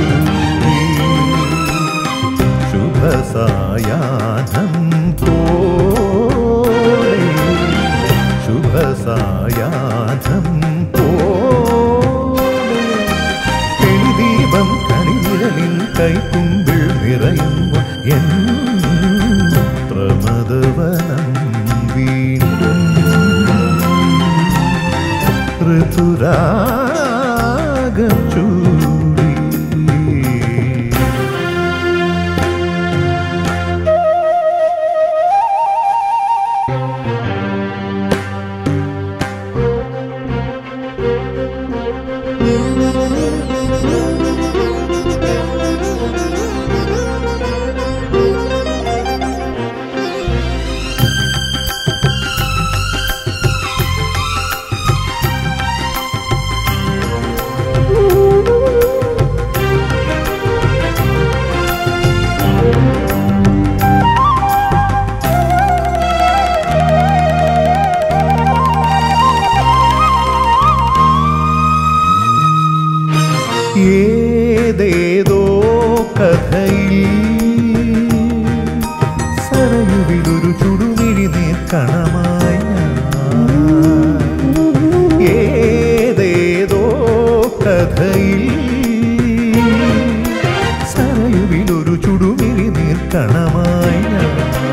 ശുഭസായാഹ്നം പോലെ ശുഭസായാഹ്നം പോലെ തെളിദീപം കണിവിരലിൽ കൈക്കുമ്പിൾ നിറയുമ്പോൾ എൻ പ്രമദവനം വീണ്ടും ഋതുരാഗം ചൂടി ും ഏതേതോ കഥയിൽ സരയുവിലൊരു ചുടുമിഴി നീർക്കണമായി ഞാൻ. ഏതേതോ കഥയിൽ സരയുവിലൊരു ചുടുമിഴി നീർക്കണമായി ഞാൻ.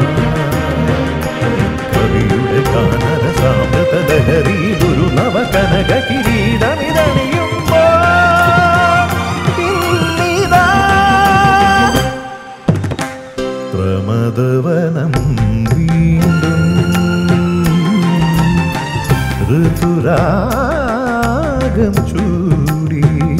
കവിയുടെ കാനന സാമ്രത ലഹരിയിലൊരു നവകനക കിരീടമിതണിയുമ്പോൾ ഇന്നിതാ പ്രമദവനം വീണ്ടും ഋതുരാഗം ചൂടി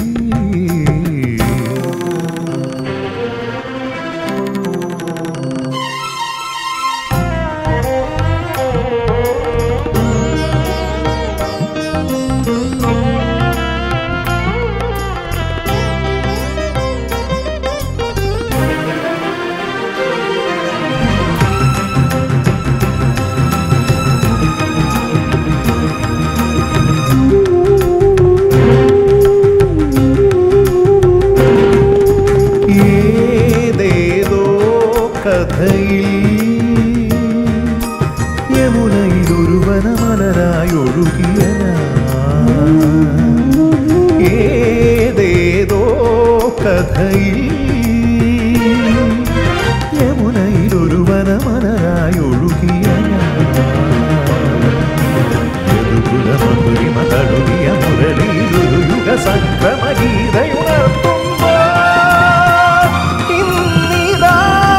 ഏതേതോ കഥയിൽ യമുനയിലൊരു വനമലരായി ഒഴുകിയ ഞാൻ. ഏതേതോ കഥയിൽ യമുനയിലൊരു വനമലരായി ഒഴുകിയ യദുകുലമധുരിമ തഴുകിയ മുരളിയിലൊരു യുഗ സംക്രമഗീതയുണർത്തുമ്പോൾ ഇന്നിതാ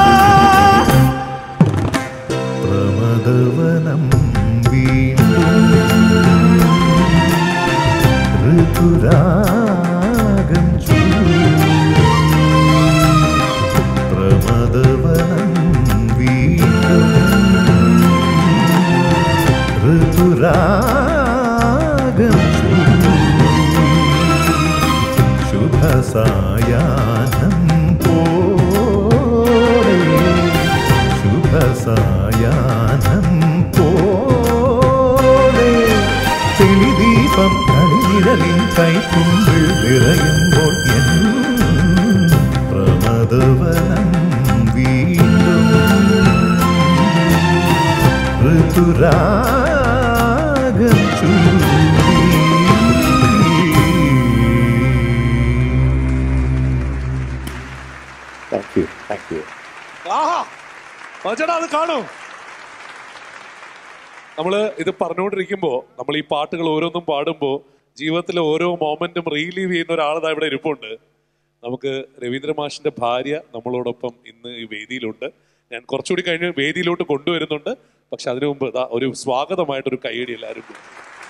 പ്രമദവനം വീണ്ടും ഋതുരാഗം ചൂടി പ്രമദവനം വീണ്ടും ഋതുരാഗം ചൂടി ശുഭസായാഹ്നം പോലെ ശുഭസായാഹ്നം പോലെ തെളിദീപം കളിനിഴലിൻ കൈക്കുമ്പിൾ നിറയുമ്പോൾ എൻ പ്രമദവനം വീണ്ടും ഋതുരാഗം താങ്ക് യു താങ്ക് യു ആഹാ മജടാ അത് കാണൂ നമ്മള് ഇത് പറഞ്ഞുകൊണ്ടിരിക്കുമ്പോ നമ്മൾ ഈ പാട്ടുകൾ ഓരോന്നും പാടുമ്പോ ജീവിതത്തിലെ ഓരോ മൊമെന്റും റീലീവ് ചെയ്യുന്ന ഒരാളതാ ഇവിടെ ഇരിപ്പുണ്ട് നമുക്ക് രവീന്ദ്ര മാഷിന്റെ ഭാര്യ നമ്മളോടൊപ്പം ഇന്ന് ഈ വേദിയിലുണ്ട് ഞാൻ കുറച്ചുകൂടി കഴിഞ്ഞ് വേദിയിലോട്ട് കൊണ്ടുവരുന്നുണ്ട് പക്ഷെ അതിനു മുമ്പ് ദാ ഒരു സ്വാഗതമായിട്ടൊരു കൈയടി എല്ലാവരും കൊടുക്കും.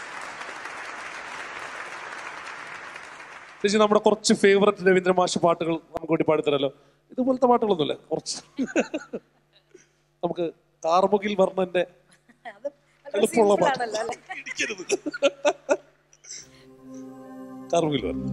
ചേച്ചി നമ്മുടെ കുറച്ച് ഫേവററ്റ് രവീന്ദ്ര മാഷ് പാട്ടുകൾ നമുക്ക് വേണ്ടി പാടിത്തരല്ലോ ഇതുപോലത്തെ പാട്ടുകളൊന്നുമില്ല കുറച്ച് നമുക്ക് കാർമുകിൽ വർണ്ണന്റെ അത് വളരെ എളുപ്പമുള്ള simple പാട്ട് ആണല്ലോ അല്ലേ? ഇടിക്കരുത് കാർമുകിൽ വർണ്ണൻ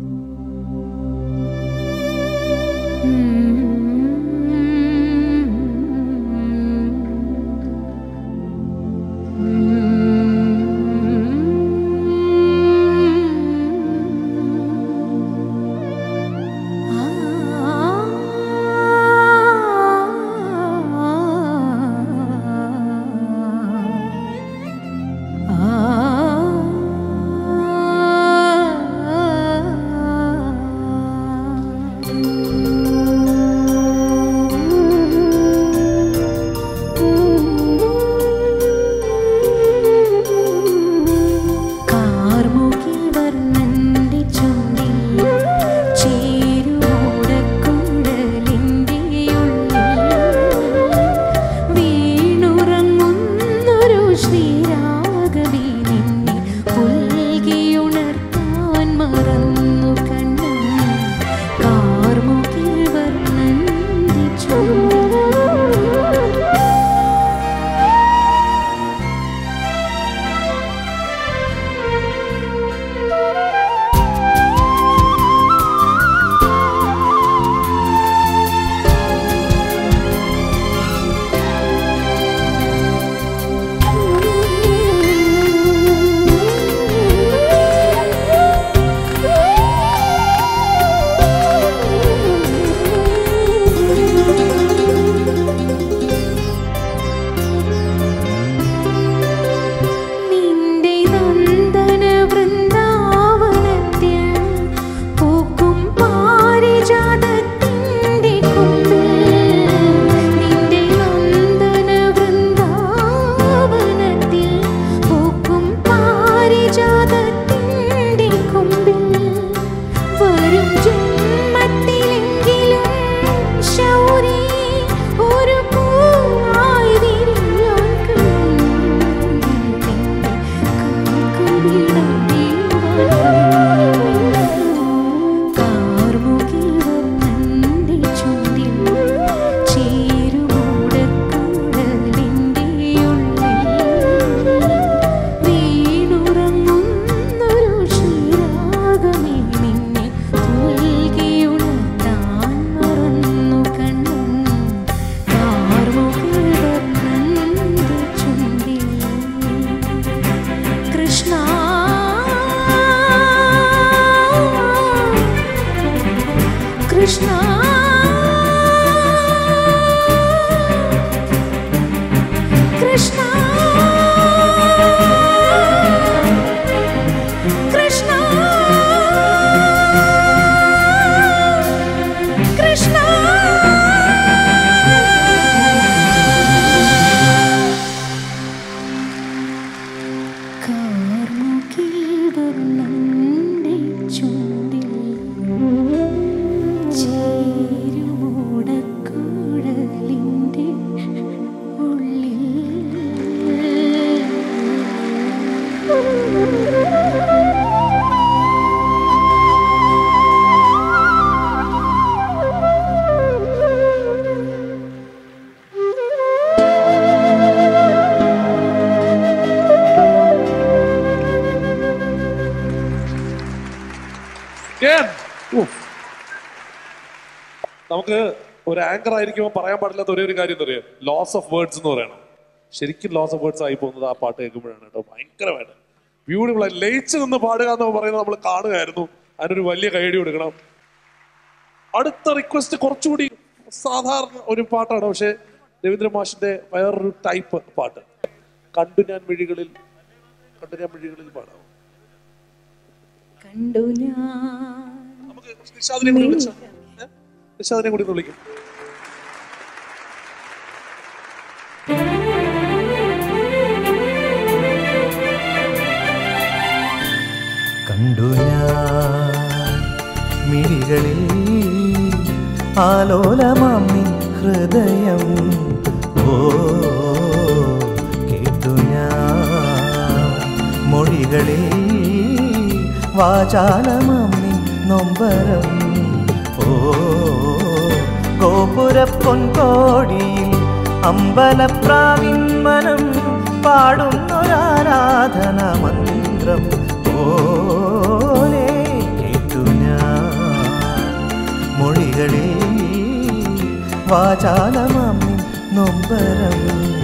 കാർമുകിൽ വർണ്ണന്റെ ചുണ്ടിൽ ചേരുമോടക്കുണ്ടലിന്റെ ഉള്ളിൽ വീണുറങ്ങുന്നൊരു ശ്രീരാഗവി നിന്നെ പുൽകിയുണർത്താൻ മറന്നു കണ്ണു കാർമുകിൽ കൃഷ്ണ കൃഷ്ണ കൃഷ്ണ കൃഷ്ണ കാർമുകിൽ വർണ്ണന്റെ ചുണ്ടിൽ ചേരുമോടക്കുഴലിൻ്റെ Again. Oof. നമുക്ക് ഒരു ആങ്കർ ആയിരിക്കുമ്പോൾ പറയാൻ പാടില്ലാത്ത ഒരേ ഒരു കാര്യം എന്താ പറയുക ലോസ് ഓഫ് വേർഡ്സ് എന്ന് പറയണം ശരിക്കും ലോസ് ഓഫ് വേർഡ്സ് ആയി പോകുന്നത് ആ പാട്ട് കേൾക്കുമ്പോഴാണ് കേട്ടോ ഭയങ്കരമായിട്ട് ബ്യൂട്ടിഫുൾ ആയി ലയിച്ച് നിന്ന് പാടുക എന്ന് പറയുന്നത് നമ്മൾ കാണുകയായിരുന്നു അതിനൊരു വലിയ കൈയടി കൊടുക്കണം അടുത്ത റിക്വസ്റ്റ് കുറച്ചുകൂടി സാധാരണ ഒരു പാട്ടാണ് പക്ഷേ രവീന്ദ്ര മാഷിന്റെ വേറൊരു ടൈപ്പ് പാട്ട് കണ്ടു ഞാൻ മിഴികളിൽ കണ്ടു ഞാൻ മിഴികളിൽ പാടാം കണ്ടു ഞാൻ നമുക്ക് നിഷാദിനെ കൂടി വിളിച്ചാൽ നിഷാദിനെ കൂടി ഒന്ന് വിളിക്കും കണ്ടു ഞാൻ മിഴികളിൽ ആലോലമാം നിൻ ഹൃദയം ഓ കേട്ടു ഞാൻ മൊഴികളിൽ വാചാലമാം നിൻ നൊമ്പരം ഓ ഗോപുരപ്പൊൻകോടിയിൽ അമ്പലപ്രാവിൻ മനം പാടുന്നൊരാരാധന മന്ത്രം പോലെ കേട്ടു ഞാൻ മൊഴികളിൽ വാചാലമാം നിൻ നൊമ്പരം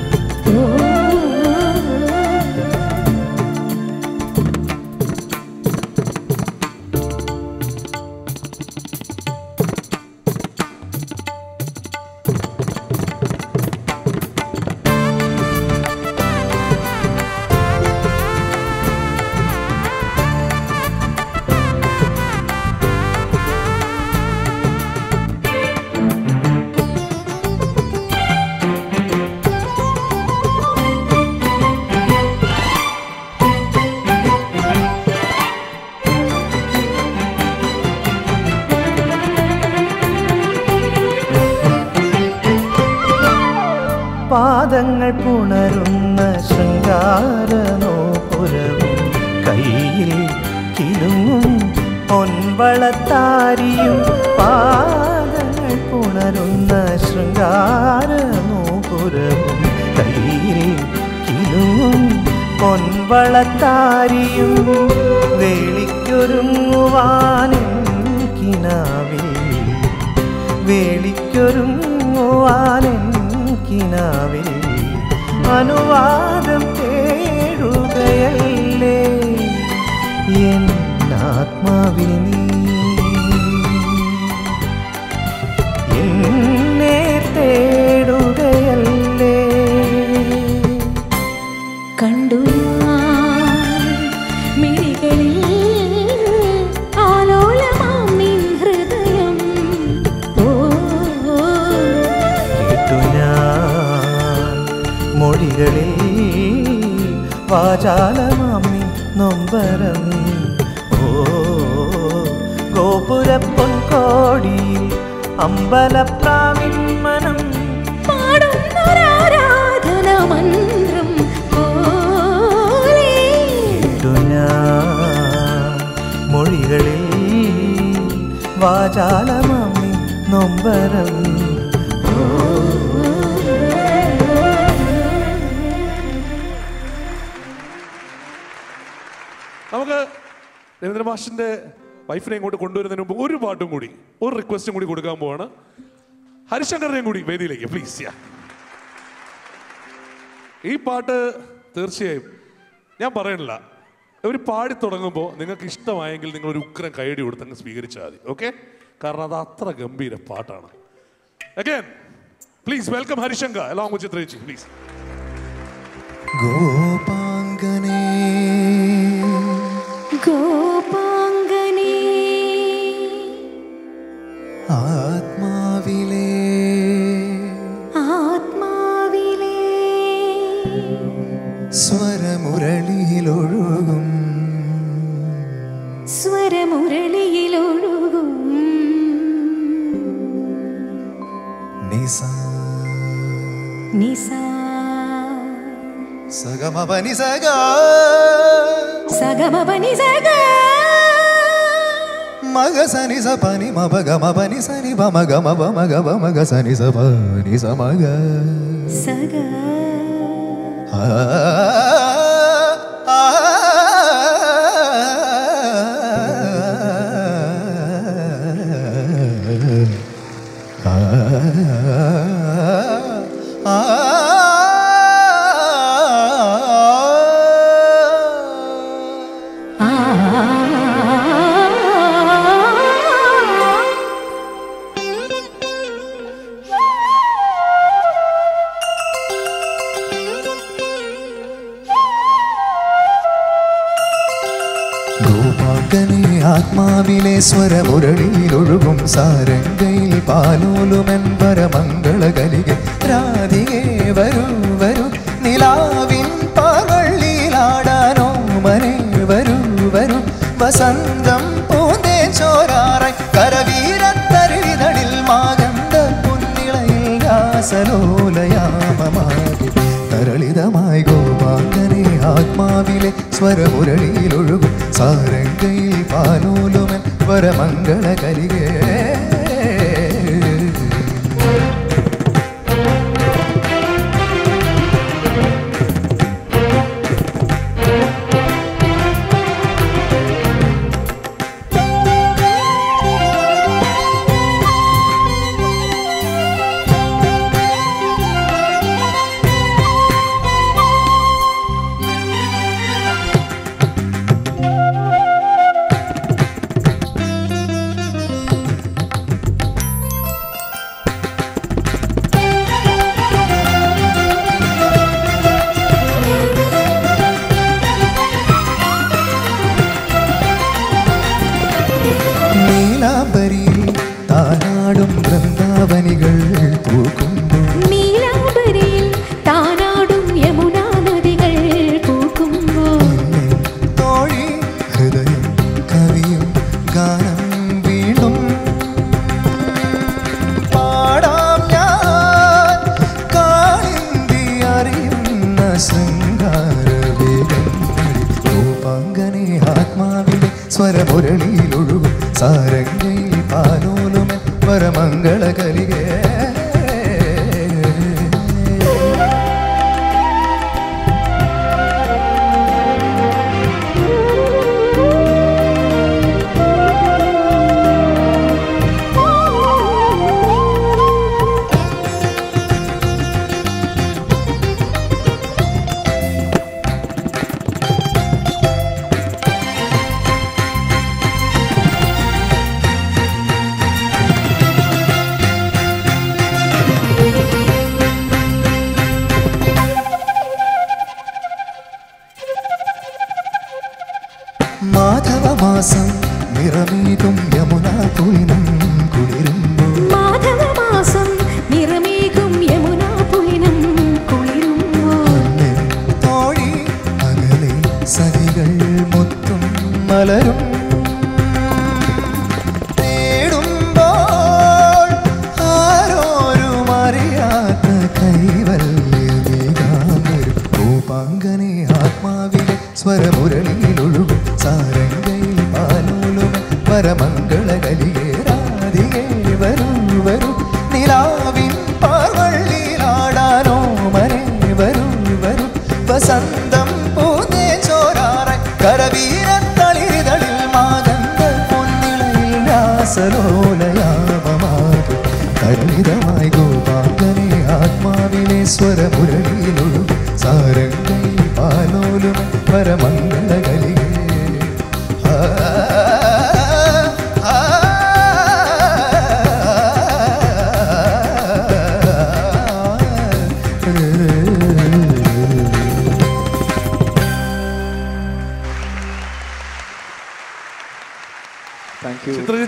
പാദങ്ങൾ പുണരുന്ന ശൃംഗാരനോപുരവും കയ്യിൽ കിലുങ്ങും പൊൻവളത്താരിയും പാദങ്ങൾ പുണരുന്ന ശൃംഗാരനോപുരവും കയ്യിൽ കിലുങ്ങും പൊൻവളത്താരിയും വേളിക്കൊരുങ്ങുവാനും കിനാവിൽ വേളിക്കൊരുങ്ങുവാനും കിനാവിൽ അനുവാദം തേടുകയല്ലേ എൻ ആത്മാവിൽ നീ എന്നെ തേടുകയല്ലേ കണ്ടു ഞാൻ മിഴികളിൽ ആലോലമാം നിൻ ഹൃദയം ഓ കേട്ടു ഞാൻ മൊഴികളിൽ വാചാലമാമി നൊമ്പരം ഓ ഗോപുരപ്പൊൻകോടിയിൽ അമ്പലപ്രാവിൻ മനം പാടുന്നൊരാരാധന മന്ത്രം പോലെ കേട്ടു ഞാൻ മൊഴികളിൽ വാചാലമാമി നൊമ്പരം നമുക്ക് രവീന്ദ്ര മാഷിന്റെ വൈഫിനെ ഇങ്ങോട്ട് കൊണ്ടുവരുന്നതിന് മുമ്പ് ഒരു പാട്ടും കൂടി ഒരു റിക്വസ്റ്റും കൂടി കൊടുക്കാൻ പോവാണ് ഹരിശങ്കറിനെയും കൂടി വേദിയിലേക്ക് പ്ലീസ് യാ ഈ പാട്ട് തീർച്ചയായും ഞാൻ പറയണില്ല ഒരു പാടി തുടങ്ങുമ്പോൾ നിങ്ങൾക്ക് ഇഷ്ടമായെങ്കിൽ നിങ്ങൾ ഒരു ഉഗ്രം കൈയടി കൊടുത്ത് അങ്ങ് സ്വീകരിച്ചാൽ മതി ഓക്കെ കാരണം അത് അത്ര ഗംഭീര പാട്ടാണ് again please welcome Harishankar along with ചിത്രേച്ചി പ്ലീസ് ഗോപാംഗനേ ഗോപാംഗനേ ആത്മാവിലേ ആത്മാവിലേ സ്വരമുരളിയിലൊഴുകും സ്വരമുരളിയിലൊഴുകും നിസ നിസ സഗമപനി സഗ സഗമപനി സഗ മഗ സനി സ പനി മപ ഗമ പനി സനി പ മഗ മപ മഗ പ മഗ സനി സ പനി സ മഗ സഗ ആ ആ ഗോപാങ്കനെ ആത്മാവിലെ സ്വരമുരളിയിലൊഴുകും സാരംഗയിൽ പാലോലുമെൻ പരമംഗളകലികെ രാധികേ വരൂ വരൂ നിലാവിൻ പാവള്ളിയിലാടാനോ മനെ വരൂ വരൂ വസന്തം പൂന്തേ ചോരാറായി കരവീരത്തരുവിതളിൽ മാകന്ത പുന്നിളയിൽ രാസലോലയാമമാകെ തരളിതമായി ഗോപാങ്കനെ ആത്മാവിലെ സ്വരമുരളിയിലൊഴുകും സാരംഗയിൽ പാലോലുമൻ വരമംഗള കരികേ നീലാംബരിയിൽ താനാടും വൃന്ദാവനികൾ പൂക്കുമ്പോൾ നീലാംബരിയിൽ താനാടും യമുനാ നദികൾ പൂക്കുമ്പോൾ തോഴി ഹൃദയം കവിയും ഗാനം വീണ്ടും പാടാം ഞാൻ കാളിന്തി അറിയുന്ന ശൃംഗാരവേഗങ്ങളിൽ രൂപാങ്കനെ ആത്മാവിലെ സ്വരമുരളിയിലൊഴുകും സാരംഗയിൽ പാലോലുമൻ വരമംഗള കലികേ മാധവമാസം നിറമീകും യമുനാ കുളിനും കുളിരുമ്പോൾ മാധവമാസം നിറമേകും യമുനാ പുലിനം കുളിരുമ്പോൾ തോഴി അകലെ സഖികൾ മൊത്തം മലരും തേടുമ്പോൾ ആരോരും അറിയാത്ത കൈവല്യമേകാമൊരു ഭൂപാങ്കനെ ആത്മാവിലെ സ്വരമുരളിയിലൊഴുകും സാരംഗയിൽ പാലോലുമ വരമംഗള കലികേ രാധികേ വരൂ വരൂ നിലാവിൻ പാവള്ളിയിലാടാനോ മനെ വരൂ വരൂ വസന്തം പൂതേ ചോരാറ കരവീരത്തളിരിതളിൽ മാകന്ത പൊന്നിളയിൽ രാസലോലയാപമാകും കരുണിതമായി ഗോപാങ്കനെ ആത്മാവിലെ സ്വരമുരളിയിലൊഴുകും സാരംഗയിൽ പാലോലും പരമംഗള കലികേ ആ, ആ, ആ,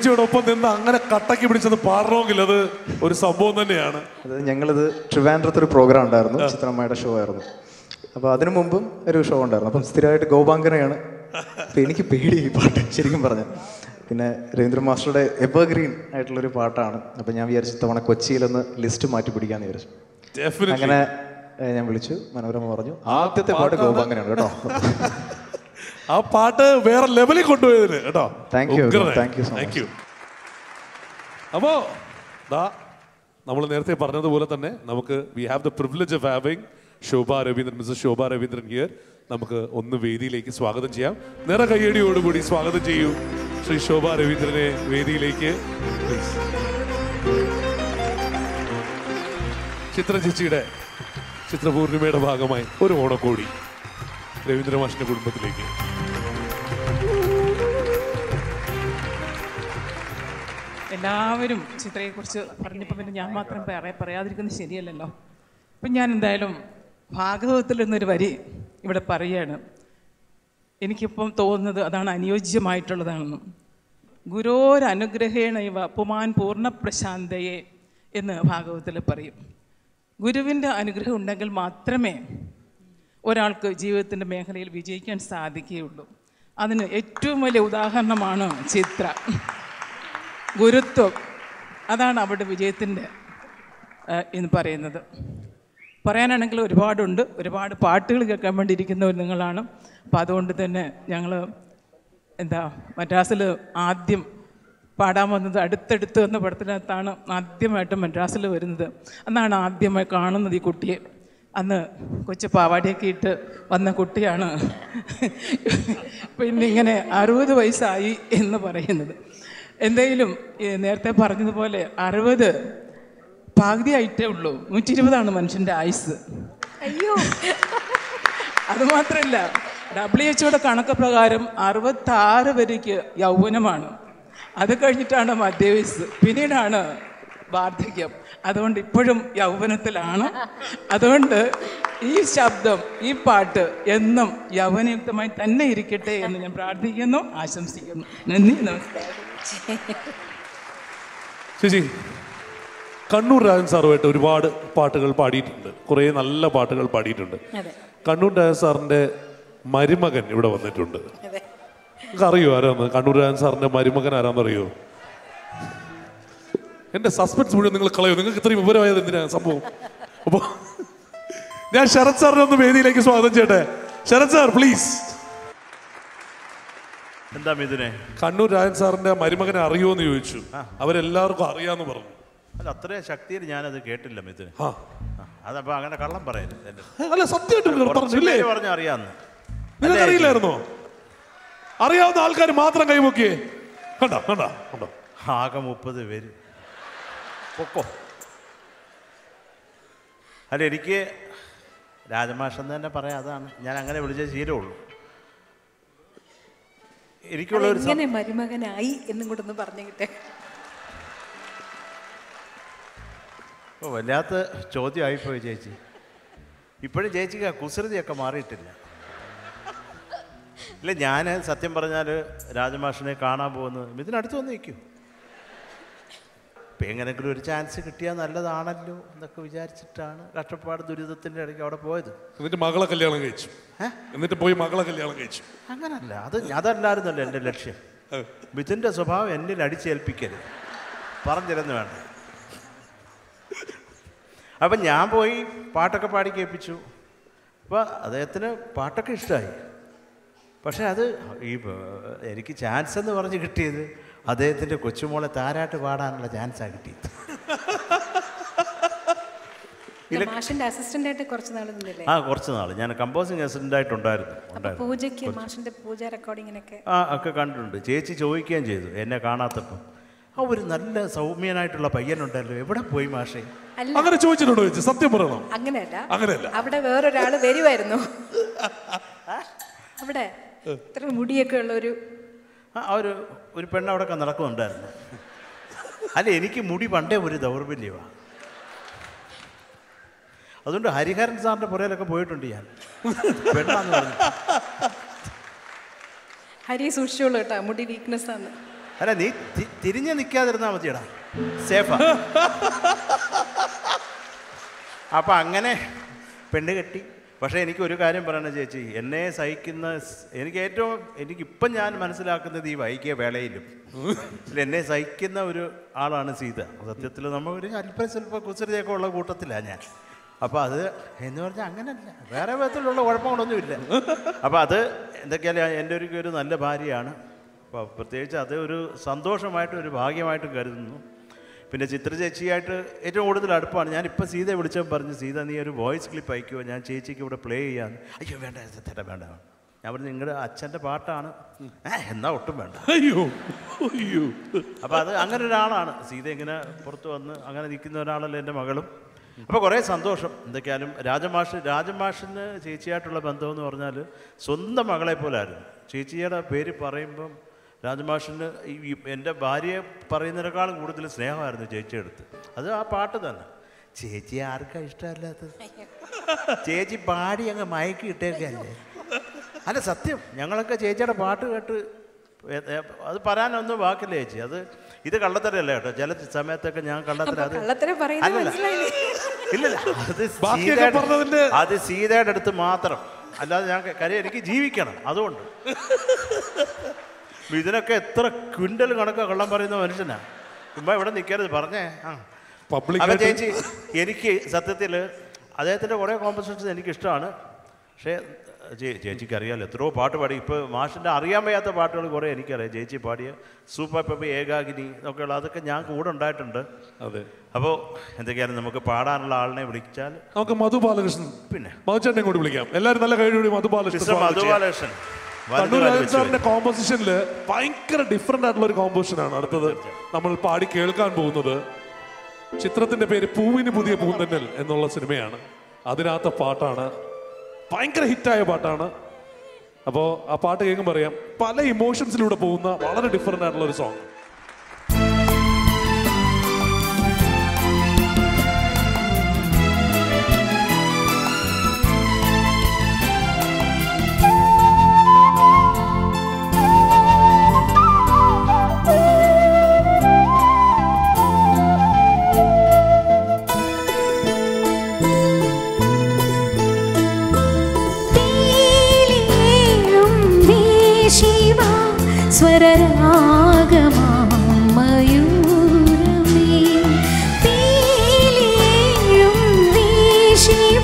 ചേച്ചിയോടൊപ്പം നിന്ന് അങ്ങനെ കട്ടക്കി പിടിച്ചത് പാടണമെങ്കിൽ അത് ഒരു സംഭവം തന്നെയാണ് അത് ഞങ്ങളിത് ട്രിവാൻഡ്രത്ത് ഒരു പ്രോഗ്രാം ഉണ്ടായിരുന്നു ചിത്രമ്മയുടെ ഷോ ആയിരുന്നു അപ്പോൾ അതിനു മുമ്പും ഒരു ഷോ ഉണ്ടായിരുന്നു അപ്പം സ്ഥിരമായിട്ട് ഗോപാങ്കനയാണ് അപ്പം എനിക്ക് പേടി ഈ പാട്ട് ശരിക്കും പറഞ്ഞു പിന്നെ രവീന്ദ്ര മാസ്റ്ററുടെ എവർഗ്രീൻ ആയിട്ടുള്ളൊരു പാട്ടാണ് അപ്പം ഞാൻ വിചാരിച്ചു തവണ കൊച്ചിയിലൊന്ന് ലിസ്റ്റ് മാറ്റി പിടിക്കാന്ന് വിചാരിച്ചു Definitely. അങ്ങനെ ഏഹ്, ഞാൻ വിളിച്ചു മനോരമ പറഞ്ഞു ആദ്യത്തെ പാട്ട് ഗോപാങ്കനാണ് കേട്ടോ ആ പാട്ട് വേറെ ലെവലിൽ കൊണ്ടുപോയതിന് കേട്ടോ Thank you, ഉഗ്രനായി. thank you so much. Thank you. അപ്പോ ദാ നമ്മൾ നേരത്തെ പറഞ്ഞതുപോലെ തന്നെ നമുക്ക് we have the privilege of having Shobha Raveendran mister Shobha Raveendran here നമുക്ക് ഒന്ന് വേദിയിലേക്ക് സ്വാഗതം ചെയ്യാം നിറ കയ്യടിയോടുകൂടി സ്വാഗതം ചെയ്യൂ ശ്രീ ശോഭ രവീന്ദ്രനെ വേദിയിലേക്ക് Please. ചിത്ര ചേച്ചിയുടെ ചിത്രപൂർണിമയുടെ ഭാഗമായി ഒരു ഓണക്കോടി രവീന്ദ്ര മാഷിന്റെ കുടുംബത്തിലേക്ക് എല്ലാവരും ചിത്രയെക്കുറിച്ച് പറഞ്ഞപ്പോൾ പിന്നെ ഞാൻ മാത്രം പറയാ പറയാതിരിക്കുന്നത് ശരിയല്ലല്ലോ അപ്പം ഞാൻ എന്തായാലും ഭാഗവതത്തിൽ നിന്നൊരു വരി ഇവിടെ പറയുകയാണ് എനിക്കിപ്പം തോന്നുന്നത് അതാണ് അനുയോജ്യമായിട്ടുള്ളതാണെന്നും ഗുരോരനുഗ്രഹേണ ഇവ പുമാൻ പൂർണ്ണ പ്രശാന്തയെ എന്ന് ഭാഗവതത്തിൽ പറയും ഗുരുവിൻ്റെ അനുഗ്രഹം ഉണ്ടെങ്കിൽ മാത്രമേ ഒരാൾക്ക് ജീവിതത്തിൻ്റെ മേഖലയിൽ വിജയിക്കാൻ സാധിക്കുകയുള്ളൂ അതിന് ഏറ്റവും വലിയ ഉദാഹരണമാണ് ചിത്ര ഗുരുത്വം അതാണ് അവിടെ വിജയത്തിൻ്റെ എന്ന് പറയുന്നത് പറയാനാണെങ്കിൽ ഒരുപാടുണ്ട് ഒരുപാട് പാട്ടുകൾ കേൾക്കാൻ വേണ്ടി ഇരിക്കുന്നവർ നിങ്ങളാണ് അപ്പോൾ അതുകൊണ്ട് തന്നെ ഞങ്ങൾ എന്താ മദ്രാസിൽ ആദ്യം പാടാൻ വന്നത് അടുത്തടുത്ത് എന്ന പടത്തിനകത്താണ് ആദ്യമായിട്ട് മദ്രാസിൽ വരുന്നത് അന്നാണ് ആദ്യമായി കാണുന്നത് ഈ കുട്ടിയെ അന്ന് കൊച്ചു പാവാടിയൊക്കെ ഇട്ട് വന്ന കുട്ടിയാണ് പിന്നെ ഇങ്ങനെ അറുപത് വയസ്സായി എന്ന് പറയുന്നത് എന്തെങ്കിലും ഈ നേരത്തെ പറഞ്ഞതുപോലെ അറുപത് പകുതിയായിട്ടേ ഉള്ളൂ നൂറ്റി ഇരുപതാണ് മനുഷ്യൻ്റെ ആയുസ് അയ്യോ അതുമാത്രമല്ല ഡബ്ല്യു എച്ച്ഒയുടെ കണക്ക് പ്രകാരം അറുപത്താറ് വരെയ്ക്ക് യൗവനമാണ് അത് കഴിഞ്ഞിട്ടാണ് മധ്യവയസ്സ് പിന്നീടാണ് വാർദ്ധക്യം അതുകൊണ്ട് ഇപ്പോഴും യൗവനത്തിലാണ് അതുകൊണ്ട് ഈ ശബ്ദം ഈ പാട്ട് എന്നും യൗവനയുക്തമായി തന്നെ ഇരിക്കട്ടെ എന്ന് ഞാൻ പ്രാർത്ഥിക്കുന്നു ആശംസിക്കുന്നു നന്ദി നമസ്കാരം ചേച്ചി കണ്ണൂർ രാജൻ സാറുമായിട്ട് ഒരുപാട് പാട്ടുകൾ പാടിയിട്ടുണ്ട് കുറേ നല്ല പാട്ടുകൾ പാടിയിട്ടുണ്ട് അതെ കണ്ണൂർ രാജൻ സാറിന്റെ മരുമകൻ ഇവിടെ വന്നിട്ടുണ്ട് അതെ നിങ്ങൾക്ക് അറിയോ ആരാന്ന് കണ്ണൂർ രാജൻ സാറിന്റെ മരുമകൻ ആരാന്ന് അറിയോ എന്റെ സസ്പെൻസ് മുഴുവൻ നിങ്ങൾ കളയോ നിങ്ങൾക്ക് ഇത്രയും വിവരമായത് എന്തിനാ സംഭവം അപ്പോ ഞാൻ ശരത് സാറിനെ ഒന്ന് വേദിയിലേക്ക് സ്വാഗതം ചെയ്യട്ടെ ശരത് സാർ പ്ലീസ് എന്താ മിഥുനെ കണ്ണൂർ രാജൻ സാറിന്റെ മരുമകനെ അറിയോ എന്ന് ചോദിച്ചു അവരെല്ലാവർക്കും അറിയാന്ന് പറഞ്ഞു അല്ല അത്രയും ശക്തിയിൽ ഞാനത് കേട്ടില്ല മിഥുനെ ആ. ആ, അതപ്പോ അങ്ങനെ കള്ളം പറയരുത് എൻ്റെ അല്ല സത്യമായിട്ടും കുറച്ച് പറഞ്ഞില്ലേ പേര് പറഞ്ഞ് അറിയാന്ന് നിങ്ങൾക്ക് അറിയില്ലായിരുന്നോ അറിയാവുന്ന ആൾക്കാർ മാത്രം കൈമുക്കിയേ കണ്ടോ കണ്ടോ കണ്ടോ ആകെ മുപ്പത് പേര് പൊക്കോ അല്ല എനിക്ക് രാജമാഷ് എന്ന് തന്നെ പറയാം അതാണ് ഞാൻ അങ്ങനെ വിളിച്ച ശീലമുള്ളൂ എനിക്കുള്ള ഒരു സം- എങ്ങനെ മരുമകനായി എന്നും കൂടെ ഒന്ന് പറഞ്ഞു കിട്ടേ ഓ വല്ലാത്ത ചോദ്യമായിപ്പോയി ചേച്ചി ഇപ്പോഴും ചേച്ചിക്ക് ആ കുസൃതിയൊക്കെ മാറിയിട്ടില്ല ഇല്ല ഞാൻ സത്യം പറഞ്ഞാൽ രാജമാഷിനെ കാണാൻ പോകുന്നത് ഇതിനടുത്ത് വന്ന് നിൽക്കും ഇപ്പം എങ്ങനെയെങ്കിലും ഒരു ചാൻസ് കിട്ടിയാൽ നല്ലതാണല്ലോ എന്നൊക്കെ വിചാരിച്ചിട്ടാണ് കഷ്ടപ്പാട് ദുരിതത്തിൻ്റെ ഇടയ്ക്ക് അവിടെ പോയത് എന്നിട്ട് മകളെ കല്യാണം കഴിച്ചു എന്നിട്ട് പോയി മകളെ കല്യാണം കഴിച്ചു അങ്ങനല്ല അത് അതല്ലായിരുന്നല്ലോ എൻ്റെ ലക്ഷ്യം മിഥുൻ്റെ സ്വഭാവം എന്നിൽ അടിച്ചേൽപ്പിക്കരുത് പറഞ്ഞിരുന്നു വേണ്ട അപ്പം ഞാൻ പോയി പാട്ടൊക്കെ പാടി കേൾപ്പിച്ചു അപ്പോൾ അദ്ദേഹത്തിന് പാട്ടൊക്കെ ഇഷ്ടമായി പക്ഷേ അത് ഈ ഏർ, എനിക്ക് ചാൻസ് എന്ന് പറഞ്ഞ് കിട്ടിയത് അദ്ദേഹത്തിൻ്റെ കൊച്ചുമോളെ താരാട്ട് പാടാനുള്ള ചാൻസാണ് കിട്ടിയത് മാഷിന്റെ അസിസ്റ്റന്റ് ആയിട്ട് കുറച്ച് നാൾ നിന്നില്ലേ ആ കുറച്ച് നാൾ ഞാൻ കമ്പോസിങ് അസിസ്റ്റൻ്റായിട്ടുണ്ടായിരുന്നു അപ്പൊ ഉണ്ടായിരുന്നു പൂജയ്ക്ക് മാഷിന്റെ പൂജ റെക്കോർഡിങ്ങിനൊക്കെ ആ ഒക്കെ കണ്ടിട്ടുണ്ട് ചേച്ചി ചോദിക്കുകയും ചെയ്തു എന്നെ കാണാത്തപ്പം ആ ഒരു നല്ല സൗമ്യനായിട്ടുള്ള പയ്യനുണ്ടല്ലോ എവിടെ പോയി മാഷേ അല്ല അങ്ങനെ ചോദിച്ചിട്ടുണ്ടോ ചേച്ചി സത്യം പറയണം അങ്ങനെയല്ല അങ്ങനെയല്ല അവിടെ വേറൊരാള് വരുമായിരുന്നു അവിടെ ഇത്ര മുടിയൊക്കെ ഉള്ള ഒരു ആ ആ ഒരു ഒരു പെണ്ണ് അവിടെ നടക്കുന്നുണ്ടായിരുന്നു അല്ല എനിക്ക് മുടി പണ്ടേ ഒരു ദൗർബല്യമാണ് അതുകൊണ്ട് ഹരിഹരൻ സാറിൻ്റെ പുറയിലൊക്കെ പോയിട്ടുണ്ട് ഞാൻ പെണ്ണാന്ന് പറഞ്ഞു ഹരി സൂക്ഷിച്ചോളൂ കേട്ടോ മുടി വീക്ക്നെസ് ആണ് അല്ല നീ തി- തിരിഞ്ഞ് നിൽക്കാതിരുന്നാൽ മതിയടാ സേഫാ അപ്പം അങ്ങനെ പെണ്ണ് കെട്ടി പക്ഷേ എനിക്ക് ഒരു കാര്യം പറയണം ചേച്ചി എന്നെ സഹിക്കുന്ന സ്- എനിക്ക് ഏറ്റവും എനിക്കിപ്പം ഞാൻ മനസ്സിലാക്കുന്നത് ഈ വൈകിയ വേളയിലും ഇതിൽ എന്നെ സഹിക്കുന്ന ഒരു ആളാണ് സീത സത്യത്തിൽ നമ്മൾ ഒരു അല്പം സ്വല്പം കുസൃതിയൊക്കെ ഉള്ള കൂട്ടത്തിലാണ് ഞാൻ അപ്പോൾ അത് എന്ന് പറഞ്ഞാൽ അങ്ങനെയല്ല വേറെ വിധത്തിലുള്ള കുഴപ്പങ്ങളൊന്നുമില്ല അപ്പോൾ അത് എന്തൊക്കെയാലും എൻ്റെ ഒരു ഒരു നല്ല ഭാര്യയാണ് അപ്പോൾ പ്രത്യേകിച്ച് അത് ഒരു സന്തോഷമായിട്ടും ഒരു ഭാഗ്യമായിട്ടും കരുതുന്നു പിന്നെ ചിത്ര ചേച്ചിയായിട്ട് ഏറ്റവും കൂടുതൽ അടുപ്പാണ് ഞാനിപ്പോൾ സീതയെ വിളിച്ചപ്പോൾ പറഞ്ഞു സീത നീ ഒരു വോയിസ് ക്ലിപ്പ് അയക്കുമോ ഞാൻ ചേച്ചിക്ക് ഇവിടെ പ്ലേ ചെയ്യാന്ന് അയ്യോ വേണ്ട ചേട്ടാ വേണ്ട ഞാൻ പറഞ്ഞു നിങ്ങളുടെ അച്ഛൻ്റെ പാട്ടാണ് ഏ എന്നാ ഒട്ടും വേണ്ട അയ്യോ അയ്യോ അപ്പോൾ അത് അങ്ങനെ ഒരാളാണ് സീത ഇങ്ങനെ പുറത്ത് വന്ന് അങ്ങനെ നിൽക്കുന്ന ഒരാളല്ല എൻ്റെ മകളും അപ്പോൾ കുറേ സന്തോഷം എന്തൊക്കെയാലും രാജമാഷ് രാജമാഷിന് ചേച്ചിയായിട്ടുള്ള ബന്ധം എന്ന് പറഞ്ഞാൽ സ്വന്തം മകളെ പോലായിരുന്നു ചേച്ചിയുടെ പേര് പറയുമ്പം രാജമാഷിന് ഈ ഈ എൻ്റെ ഭാര്യയെ പറയുന്നതിനേക്കാളും കൂടുതൽ സ്നേഹമായിരുന്നു ചേച്ചിയുടെ അടുത്ത് അത് ആ പാട്ട് തന്നെ ചേച്ചി ആർക്കാ ഇഷ്ടമല്ലാത്തത് ചേച്ചി പാടി അങ്ങ് മയക്കി ഇട്ടേക്കല്ലേ അല്ല സത്യം ഞങ്ങളൊക്കെ ചേച്ചിയുടെ പാട്ട് കേട്ട് ഏ- ഏ- അത് പറയാനൊന്നും വാക്കില്ല ചേച്ചി അത് ഇത് കള്ളത്തരല്ല കേട്ടോ ചില സമയത്തൊക്കെ ഞാൻ കള്ളത്തര അത് കള്ളത്തരം പറയുന്നത് അല്ലല്ല. മനസ്സിലായില്ലേ ഇല്ലില്ല അത് ബാക്കിയൊക്കെ സീതയുടെ- പറഞ്ഞതിന്റെ- അത് സീതയുടെ അടുത്ത് മാത്രം അല്ലാതെ ഞാൻ കാര്യം എനിക്ക് ജീവിക്കണം അതുകൊണ്ട് ഇതിനൊക്കെ എത്ര ക്വിൻ്റൽ കണക്കാ കള്ളം പറയുന്ന മനുഷ്യനാ ചുമ്മാ ഇവിടെ നിൽക്കരുത് പറഞ്ഞേ ആ Public അപ്പം ആയിട്ട് ചേച്ചി എനിക്ക് സത്യത്തിൽ അദ്ദേഹത്തിൻ്റെ കുറേ കോമ്പസിഷൻസ് എനിക്ക് ഇഷ്ടമാണ് പക്ഷേ ചേ ചേച്ചിക്ക് അറിയാമല്ലോ എത്രയോ പാട്ട് പാടി ഇപ്പോൾ മാഷിൻ്റെ അറിയാൻ വയ്യാത്ത പാട്ടുകൾ കുറേ എനിക്കറിയാം ചേച്ചി പാടിയ സൂപ്പർ പെപ്പി ഏകാഗിനി ഒക്കെയുള്ള അതൊക്കെ ഞാൻ കൂടെ ഉണ്ടായിട്ടുണ്ട് അതെ അപ്പോൾ എന്തൊക്കെയാലും നമുക്ക് പാടാനുള്ള ആളിനെ വിളിച്ചാൽ നമുക്ക് മധു ബാലകൃഷ്ണൻ പിന്നെ മധുചേട്ടനെ കൂടി വിളിക്കാം എല്ലാവരും നല്ല കഴിയോടെ മധു ബാലകൃഷ്ണൻ മിസ്റ്റർ സ്വാഗതം ചെയ്യാം. മധുബാലകൃഷ്ണൻ കണ്ണൂർ വലതുകാല് രാജൻ വെച്ച് സാറിന്റെ കോമ്പോസിഷനിൽ ഭയങ്കര ഡിഫറെന്റ് ആയിട്ടുള്ള ഒരു കോമ്പോസിഷൻ ആണ് അടുത്തത് നമ്മൾ പാടി കേൾക്കാൻ പോകുന്നത് ചിത്രത്തിന്റെ പേര് പൂവിന് പുതിയ പൂന്തന്നൽ എന്നുള്ള സിനിമയാണ് അതിനകത്തെ പാട്ടാണ് ഭയങ്കര ഹിറ്റായ പാട്ടാണ് അപ്പോൾ ആ പാട്ട് കേൾക്കുമ്പോൾ അറിയാം പല ഇമോഷൻസിലൂടെ പോകുന്ന വളരെ ഡിഫറെന്റ് ആയിട്ടുള്ള ഒരു സോങ് തേയിലേഴും ദേശിവ സ്വരരാഗമാം മയൂരമേ. തേയിലേഴും ദേശിവ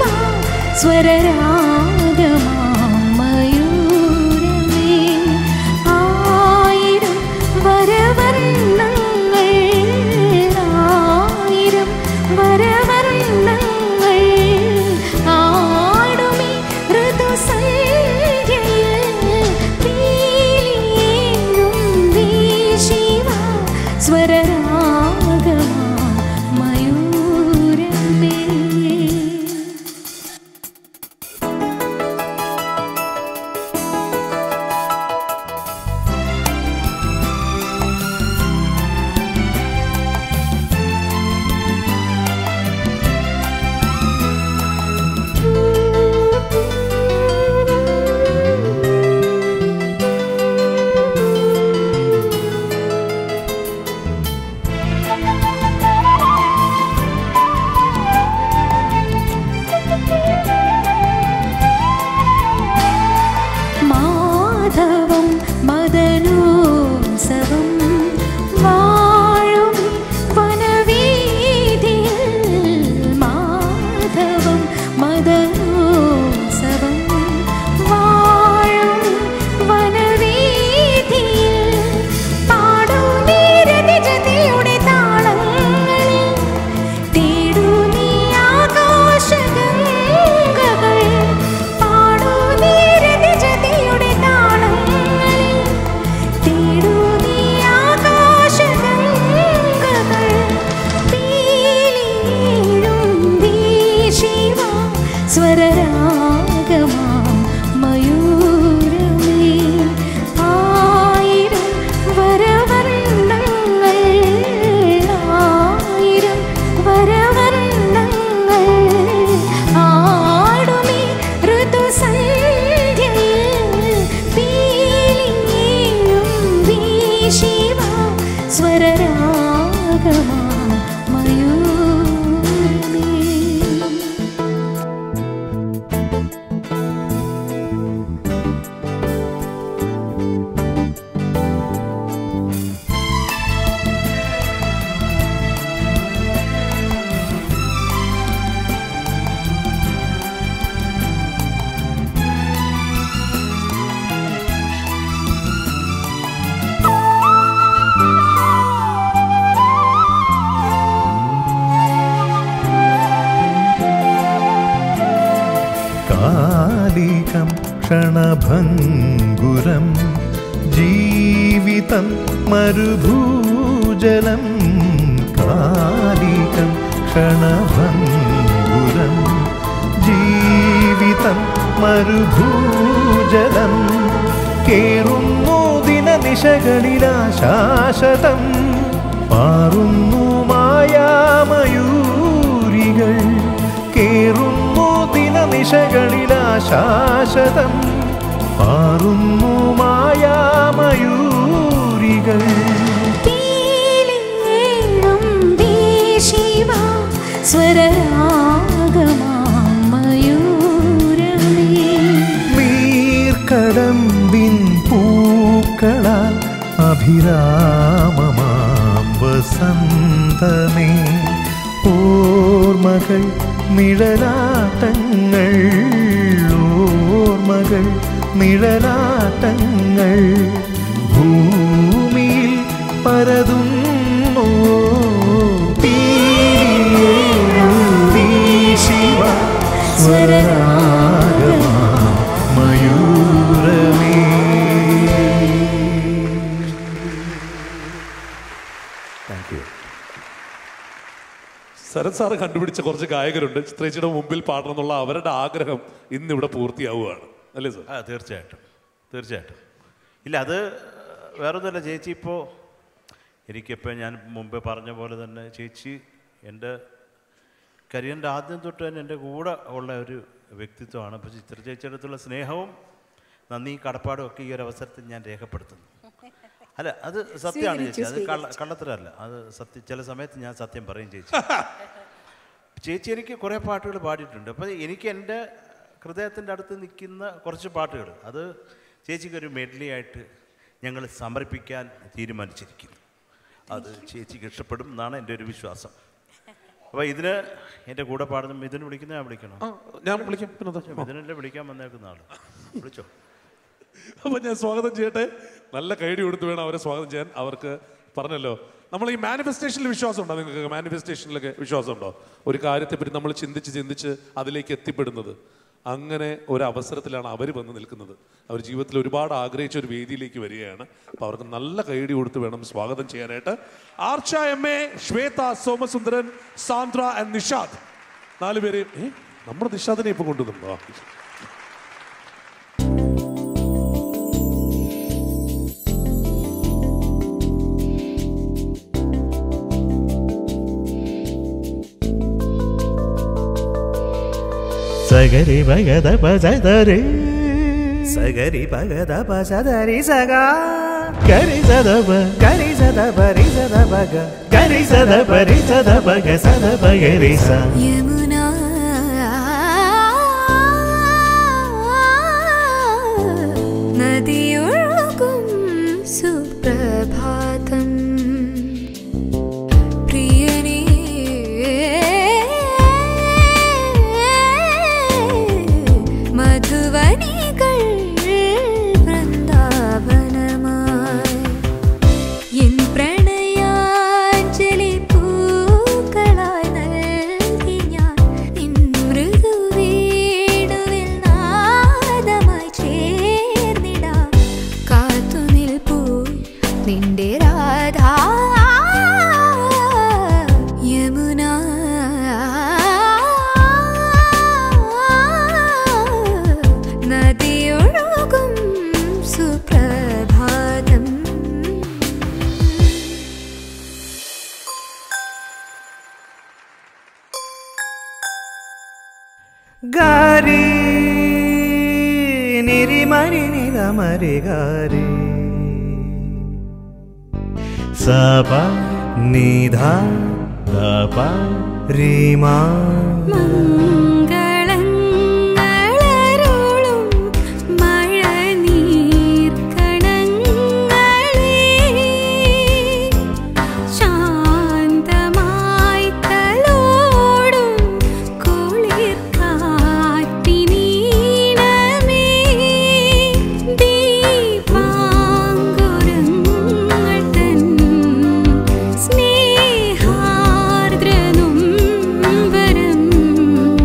സ്വരരാഗമാം മയൂരമേ. ആയിരം വരവർണ്ണങ്ങൾ ആയിരം വരവർണ്ണങ്ങൾ ആടുമി ഋതുസന്ധ്യയിൽ പീലിയേഴും വീശിവ സ്വരരാഗമാ മയൂരമേ ക്ഷണഭംഗുരം ജീവിതം മരുഭൂജലം കാലികം ക്ഷണഭംഗുരം ജീവിതം മരുഭൂജലം കേറുന്നു ദിനനിശകളിലാശാശ്വതം പാറുന്നു മായാമയൂരികൾ കേറുന്നു ദിനനിശകളിലാശാശ്വതം പാറുന്നു മായാമയൂരികൾ പീലിയേഴും വീശിവ സ്വരരാഗമാം മയൂരമേ നീർക്കടമ്പിൻ പൂക്കളാൽ അഭിരാമമാം വസന്തമേ ഓർമ്മകൾ നിഴലാട്ടങ്ങൾ ഓർമ്മകൾ നിഴലാട്ടങ്ങൾ ഭൂമിയിൽ പരതുന്നു പീലിയേഴും വീശിവ സ്വരരാഗമാം മയൂരമേ താങ്ക് യു ശരത് സാറ് കണ്ടുപിടിച്ച കുറച്ച് ഗായകരുണ്ട് ചിത്രേച്ചിയുടെ മുമ്പിൽ പാടണം എന്നുള്ള അവരുടെ ആഗ്രഹം ഇന്നിവിടെ പൂർത്തിയാവുകയാണ് അല്ലേ സാർ ആ തീർച്ചയായിട്ടും തീർച്ചയായിട്ടും ഇല്ല അത് വേറൊന്നുമല്ല ചേച്ചി ഇപ്പോൾ എനിക്കിപ്പോൾ ഞാൻ മുമ്പേ പറഞ്ഞ പോലെ തന്നെ ചേച്ചി എൻ്റെ കരിയറിൻ്റെ ആദ്യം തൊട്ട് തന്നെ എൻ്റെ കൂടെ ഉള്ള ഒരു വ്യക്തിത്വമാണ് അപ്പോൾ ചിത്ര ചേച്ചിയുടെ അടുത്തുള്ള സ്നേഹവും നന്ദി കടപ്പാടും ഒക്കെ ഈ ഒരു അവസരത്തിൽ ഞാൻ രേഖപ്പെടുത്തുന്നു അല്ല അത് സത്യമാണ് ചേച്ചി അത് കള്ള കള്ളത്തരല്ല അത് സത്യം ചില സമയത്ത് ഞാൻ സത്യം പറയും ചേച്ചി ചേച്ചി എനിക്ക് കുറേ പാട്ടുകൾ പാടിയിട്ടുണ്ട് അപ്പോൾ എനിക്ക് എൻ്റെ ഹൃദയത്തിൻ്റെ അടുത്ത് നിൽക്കുന്ന കുറച്ച് പാട്ടുകൾ അത് ചേച്ചിക്ക് ഒരു മെഡ്ലി ആയിട്ട് ഞങ്ങൾ സമർപ്പിക്കാൻ തീരുമാനിച്ചിരിക്കുന്നു അത് ചേച്ചിക്ക് ഇഷ്ടപ്പെടും എന്നാണ് എൻ്റെ ഒരു വിശ്വാസം അപ്പോൾ ഇതിന് എൻ്റെ കൂടെ പാടുന്ന ഇതിന് വിളിക്കുന്ന ഞാൻ വിളിക്കണം ആ, ഞാൻ വിളിക്കാം പിന്നെന്താ? ഇതിനല്ലേ വിളിക്കാൻ വന്നേക്കുന്ന ആള് വിളിച്ചോ അപ്പൊ ഞാൻ സ്വാഗതം ചെയ്യട്ടെ നല്ല കൈഡി കൊടുത്ത് വേണം അവരെ സ്വാഗതം ചെയ്യാൻ അവർക്ക് പറഞ്ഞല്ലോ നമ്മൾ ഈ മാനിഫെസ്റ്റേഷനിൽ വിശ്വാസം ഉണ്ടോ നിങ്ങൾക്ക് മാനിഫെസ്റ്റേഷനിലൊക്കെ വിശ്വാസം ഉണ്ടോ ഒരു കാര്യത്തെപ്പറ്റി നമ്മൾ ചിന്തിച്ച് ചിന്തിച്ച് അതിലേക്ക് എത്തിപ്പെടുന്നത് അങ്ങനെ ഒരു അവസരത്തിലാണ് അവർ വന്ന് നിൽക്കുന്നത് അവർ ജീവിതത്തിൽ ഒരുപാട് ആഗ്രഹിച്ച ഒരു വേദിയിലേക്ക് വരികയാണ് അപ്പോൾ അവർക്ക് നല്ല കൈഡി കൊടുത്ത് വേണം സ്വാഗതം ചെയ്യാനായിട്ട് Archa M A Shwetha Somasundaran Sandra and Nishad നാല് പേരെയും ഏ നമ്മുടെ നിഷാദിനെ ഇപ്പൊ കൊണ്ടുവന്നുണ്ടോ സഗരി ഭഗത പസതരി സഗരി ഭഗത പസതരി സഗ കരി സദപ കരി സദപ രി സദപഗ കരി സദപ രി സദപഗ സദപഗരി സ യമുനാ നദിയൊഴുകും സുപ്രഭാതം പ്രിയനേ മധുവനികൾ വൃന്ദാവനമായി എൻ പ്രണയാഞ്ജലി പൂക്കളായി നൽകി ഞാൻ നിൻ മൃദുവീടുവിൽ നാദമായി ചേർന്നിടാം കാത്തു നിൽപ്പൂ നിന്റെ രാധാ യമുന നദിയൊഴുകും സുപ്രഭാതം ഗാരി നിരി മരി നിത മരി ഗാരി സപ നിധ ദപ റിമാ മംഗളങ്ങളരുളും മഴനീർക്കണങ്ങളേ ശാന്തമായി തലോടും കുളിർ കാറ്റിനീണമേ ദീപാങ്കുരങ്ങൾ തൻ സ്നേഹാർദ്രനും വരം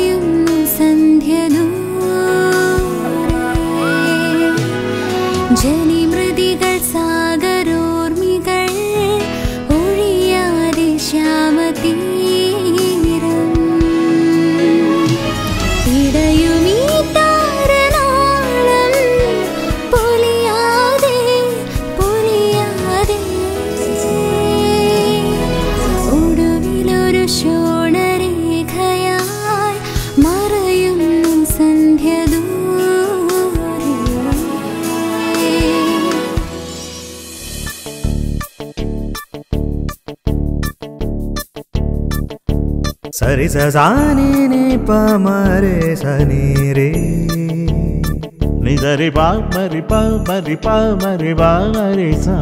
മറയുന്നു സന്ധ്യദൂരെ ജനിമൃതികൾ സാഗരോർമികൾ ഒഴിയാതെ ശ്യാമതീരം ഇടയുമീ താരനാളം പൊലിയാതെ പൊലിയാതെ ഒടുവിലൊരു ശോണരേഖയായി മറയുന്നു സന്ധ്യദൂരെ സരി സനി നി പ മരെ സനി രേ നി സരി പ മരി പ മരി പ മരി പ മരി സ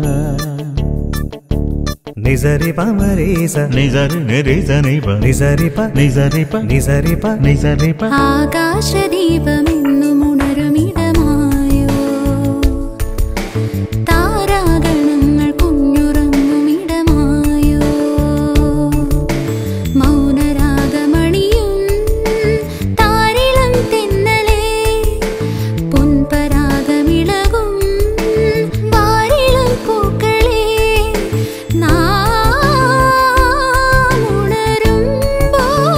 നി സരി പ മരി സ നി സരി നി രി സ നി പ നി സരി പ നി സരി പ നി സരി പ നി സരി പ ആകാശദീപമെന്നും ഉണരുമിടമായോ താരാഗണങ്ങൾ കുഞ്ഞുറങ്ങുമിടമായോ മൗനരാഗമണിയും താരിളം തെന്നലേ പൊൻപരാഗമിളകും വാരിളം പൂക്കളേ നാം ഉണരുമ്പോൾ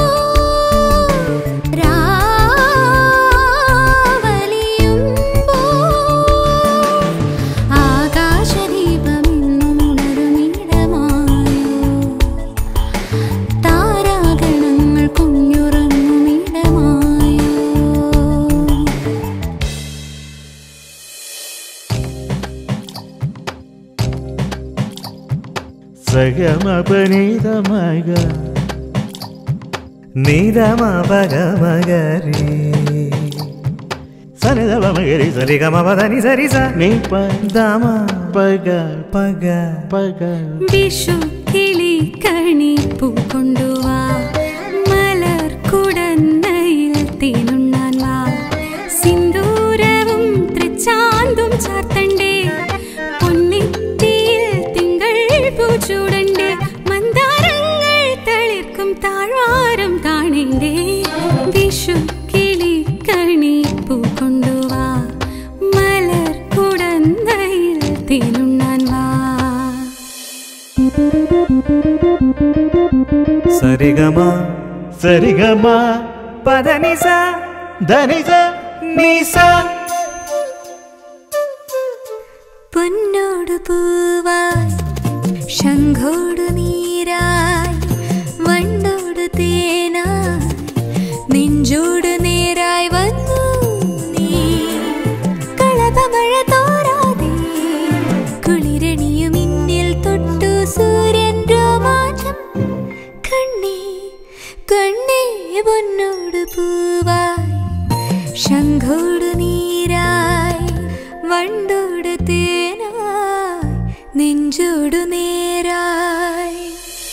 രാവലിയുമ്പോൾ ആകാശദീപമെന്നും ഉണരുമിടമായോ താരാഗണങ്ങൾ കുഞ്ഞുറങ്ങുമിടമായോ സഗമ പനീത മഗ നീതമ പഗ മഗരി സനി ദമ മഗരി സരി ഗമ പദനി സരി സ നീ പ ദമ പഗ പഗ പഗ വിഷു കിളി കണിപ്പൂ കൊണ്ടുവാ മലർ കുടന്നയിൽ തേനുണ്ണാൻ വാ സിന്ദൂരവും തൃച്ചാന്തും ചാർത്തണ്ടേ പൊന്നിറ്റിയിൽ തിങ്കൾ പൂച്ചൂടണ്ടേ മന്ദാരങ്ങൾ തളിർക്കും താഴ്വാരം കാണണ്ടേ വിഷു കിളി കണിപ്പൂ കൊണ്ടുവാ മലർ കുടന്നയിൽ തേനുണ്ണാൻ വാ സരി ഗമ സരി ഗമ പദനി സ ധനി സ നീ സ പൊന്നോട് പൂവായി ശംഖോട് നീരായി വണ്ടോട് തേനായി നെഞ്ചോട് നേരായി വന്നു നീ കളപമഴ തോരാതെ കുളിരണിയും ഇന്നിൽ തൊട്ടു സൂര്യൻ രോമാഞ്ചം കണ്ണേ കണ്ണേ പൊന്നോട് പൂവായി ശംഖോട് നീരായി വണ്ടോട് തേനായി നെഞ്ചോടു നേരായി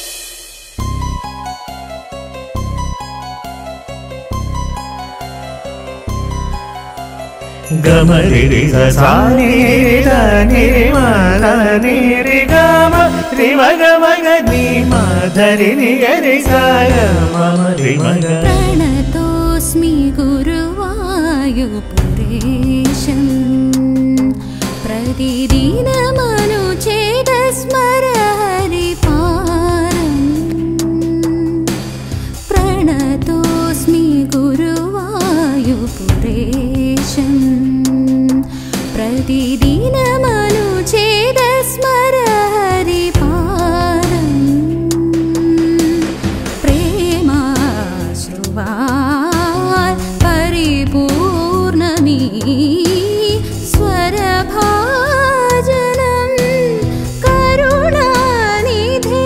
ഗമരി രി സ സ നി രി ധ നി രി മ ധ നി രി ഗ മ രി മ ഗ മ ഗ നി മ ധ രി നി ഗ രി സ ഗ മ മ രി മ ഗ പ്രണതോസ്മി ഗുരുവായൂപുരേശം പ്രതിദിനമനുചേതസ്മരഹരിപാരം പ്രണതോസ്മി ഗുരുവായൂപുരേശം പ്രതിദിനമനുചേതസ്മരഹരിപാരം പ്രേമാശ്രുവാൽ പരിപൂർണമീ സ്വരഭാജനം കരുണാനിധേ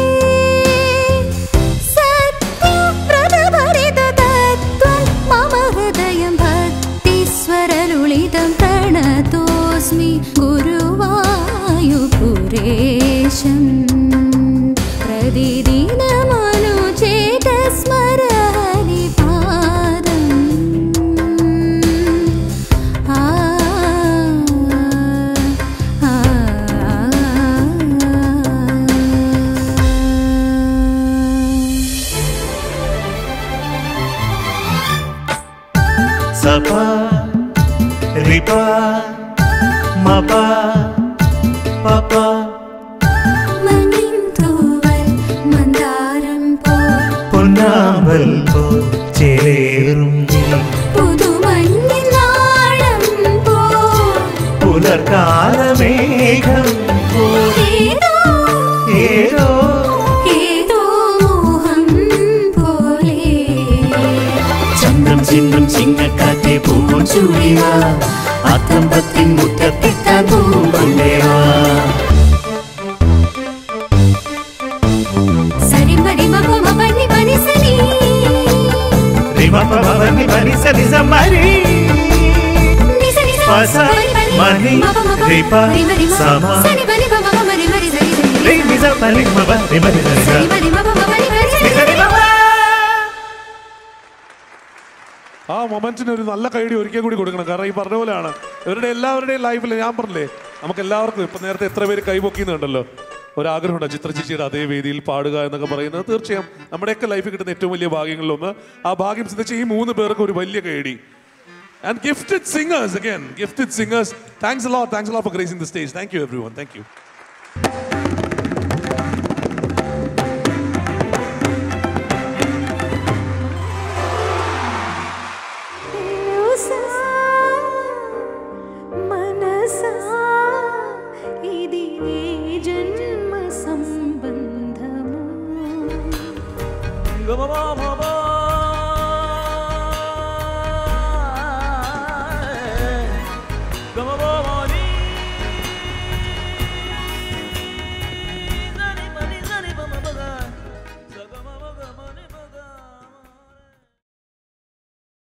സത്യവ്രതഭരിതതത്ത്വം മമ ഹൃദയം ഭക്തിസ്വരലുളിതം പ്രണതോസ്മി ഗുരുവായൂരേശം റിപ മപ പപ മഞ്ഞിൻ തൂവൽ മന്ദാരം പോൽ പൊന്നാമ്പൽ പോ ചേലേറും നീ പുതുമഞ്ഞിൻ നാളം പോൽ പുലർക്കാലമേഘം പോ ഏതോ ഏതോ ഏതോ മോഹം പോലെ ചന്തം ചിന്നം ചിങ്ങക്കാറ്റെ പൂവും ചൂടിവ ആത്തമ്പത്തിൻ മുറ്റത്തെത്താൻ പൂവും കൊണ്ടേവാ സരി മരി മപ മപനി പനി സരി റിമപമനി പനി സനി സമ്മരി നിസ നിസ പസ മനി റിപ സമ സരി മരി മപ മരി മരി സരി സരി രി നിസ പനി മപ റിമരി സരി സരി മരി മപ മപനി പനി സരി സരി മപ ആ മൊമെന്റിന് ഒരു നല്ല കൈഡി ഒരിക്കൽ കൂടി കൊടുക്കണം കാരണം ഈ പറഞ്ഞ പോലെയാണ് ഇവരുടെ എല്ലാവരുടെയും ലൈഫിൽ ഞാൻ പറഞ്ഞില്ലേ നമുക്ക് എല്ലാവർക്കും ഇപ്പൊ നേരത്തെ എത്ര പേര് കൈപൊക്കിന്നുണ്ടല്ലോ ഒരാഗ്രഹമുണ്ട് ചിത്ര ചേച്ചിയുടെ അതേ വേദിയിൽ പാടുക എന്നൊക്കെ പറയുന്നത് തീർച്ചയായും നമ്മുടെയൊക്കെ ലൈഫിൽ കിട്ടുന്ന ഏറ്റവും വലിയ ഭാഗ്യങ്ങളിലൊന്ന് ആ ഭാഗ്യം സിദ്ധിച്ച ഈ മൂന്ന് പേർക്ക് ഒരു വലിയ കൈഡി and gifted singers again gifted singers thanks a lot thanks a lot for gracing the stage thank you everyone thank you తెలుసా మనసా ఇది ఏ జన్మ సంబంధము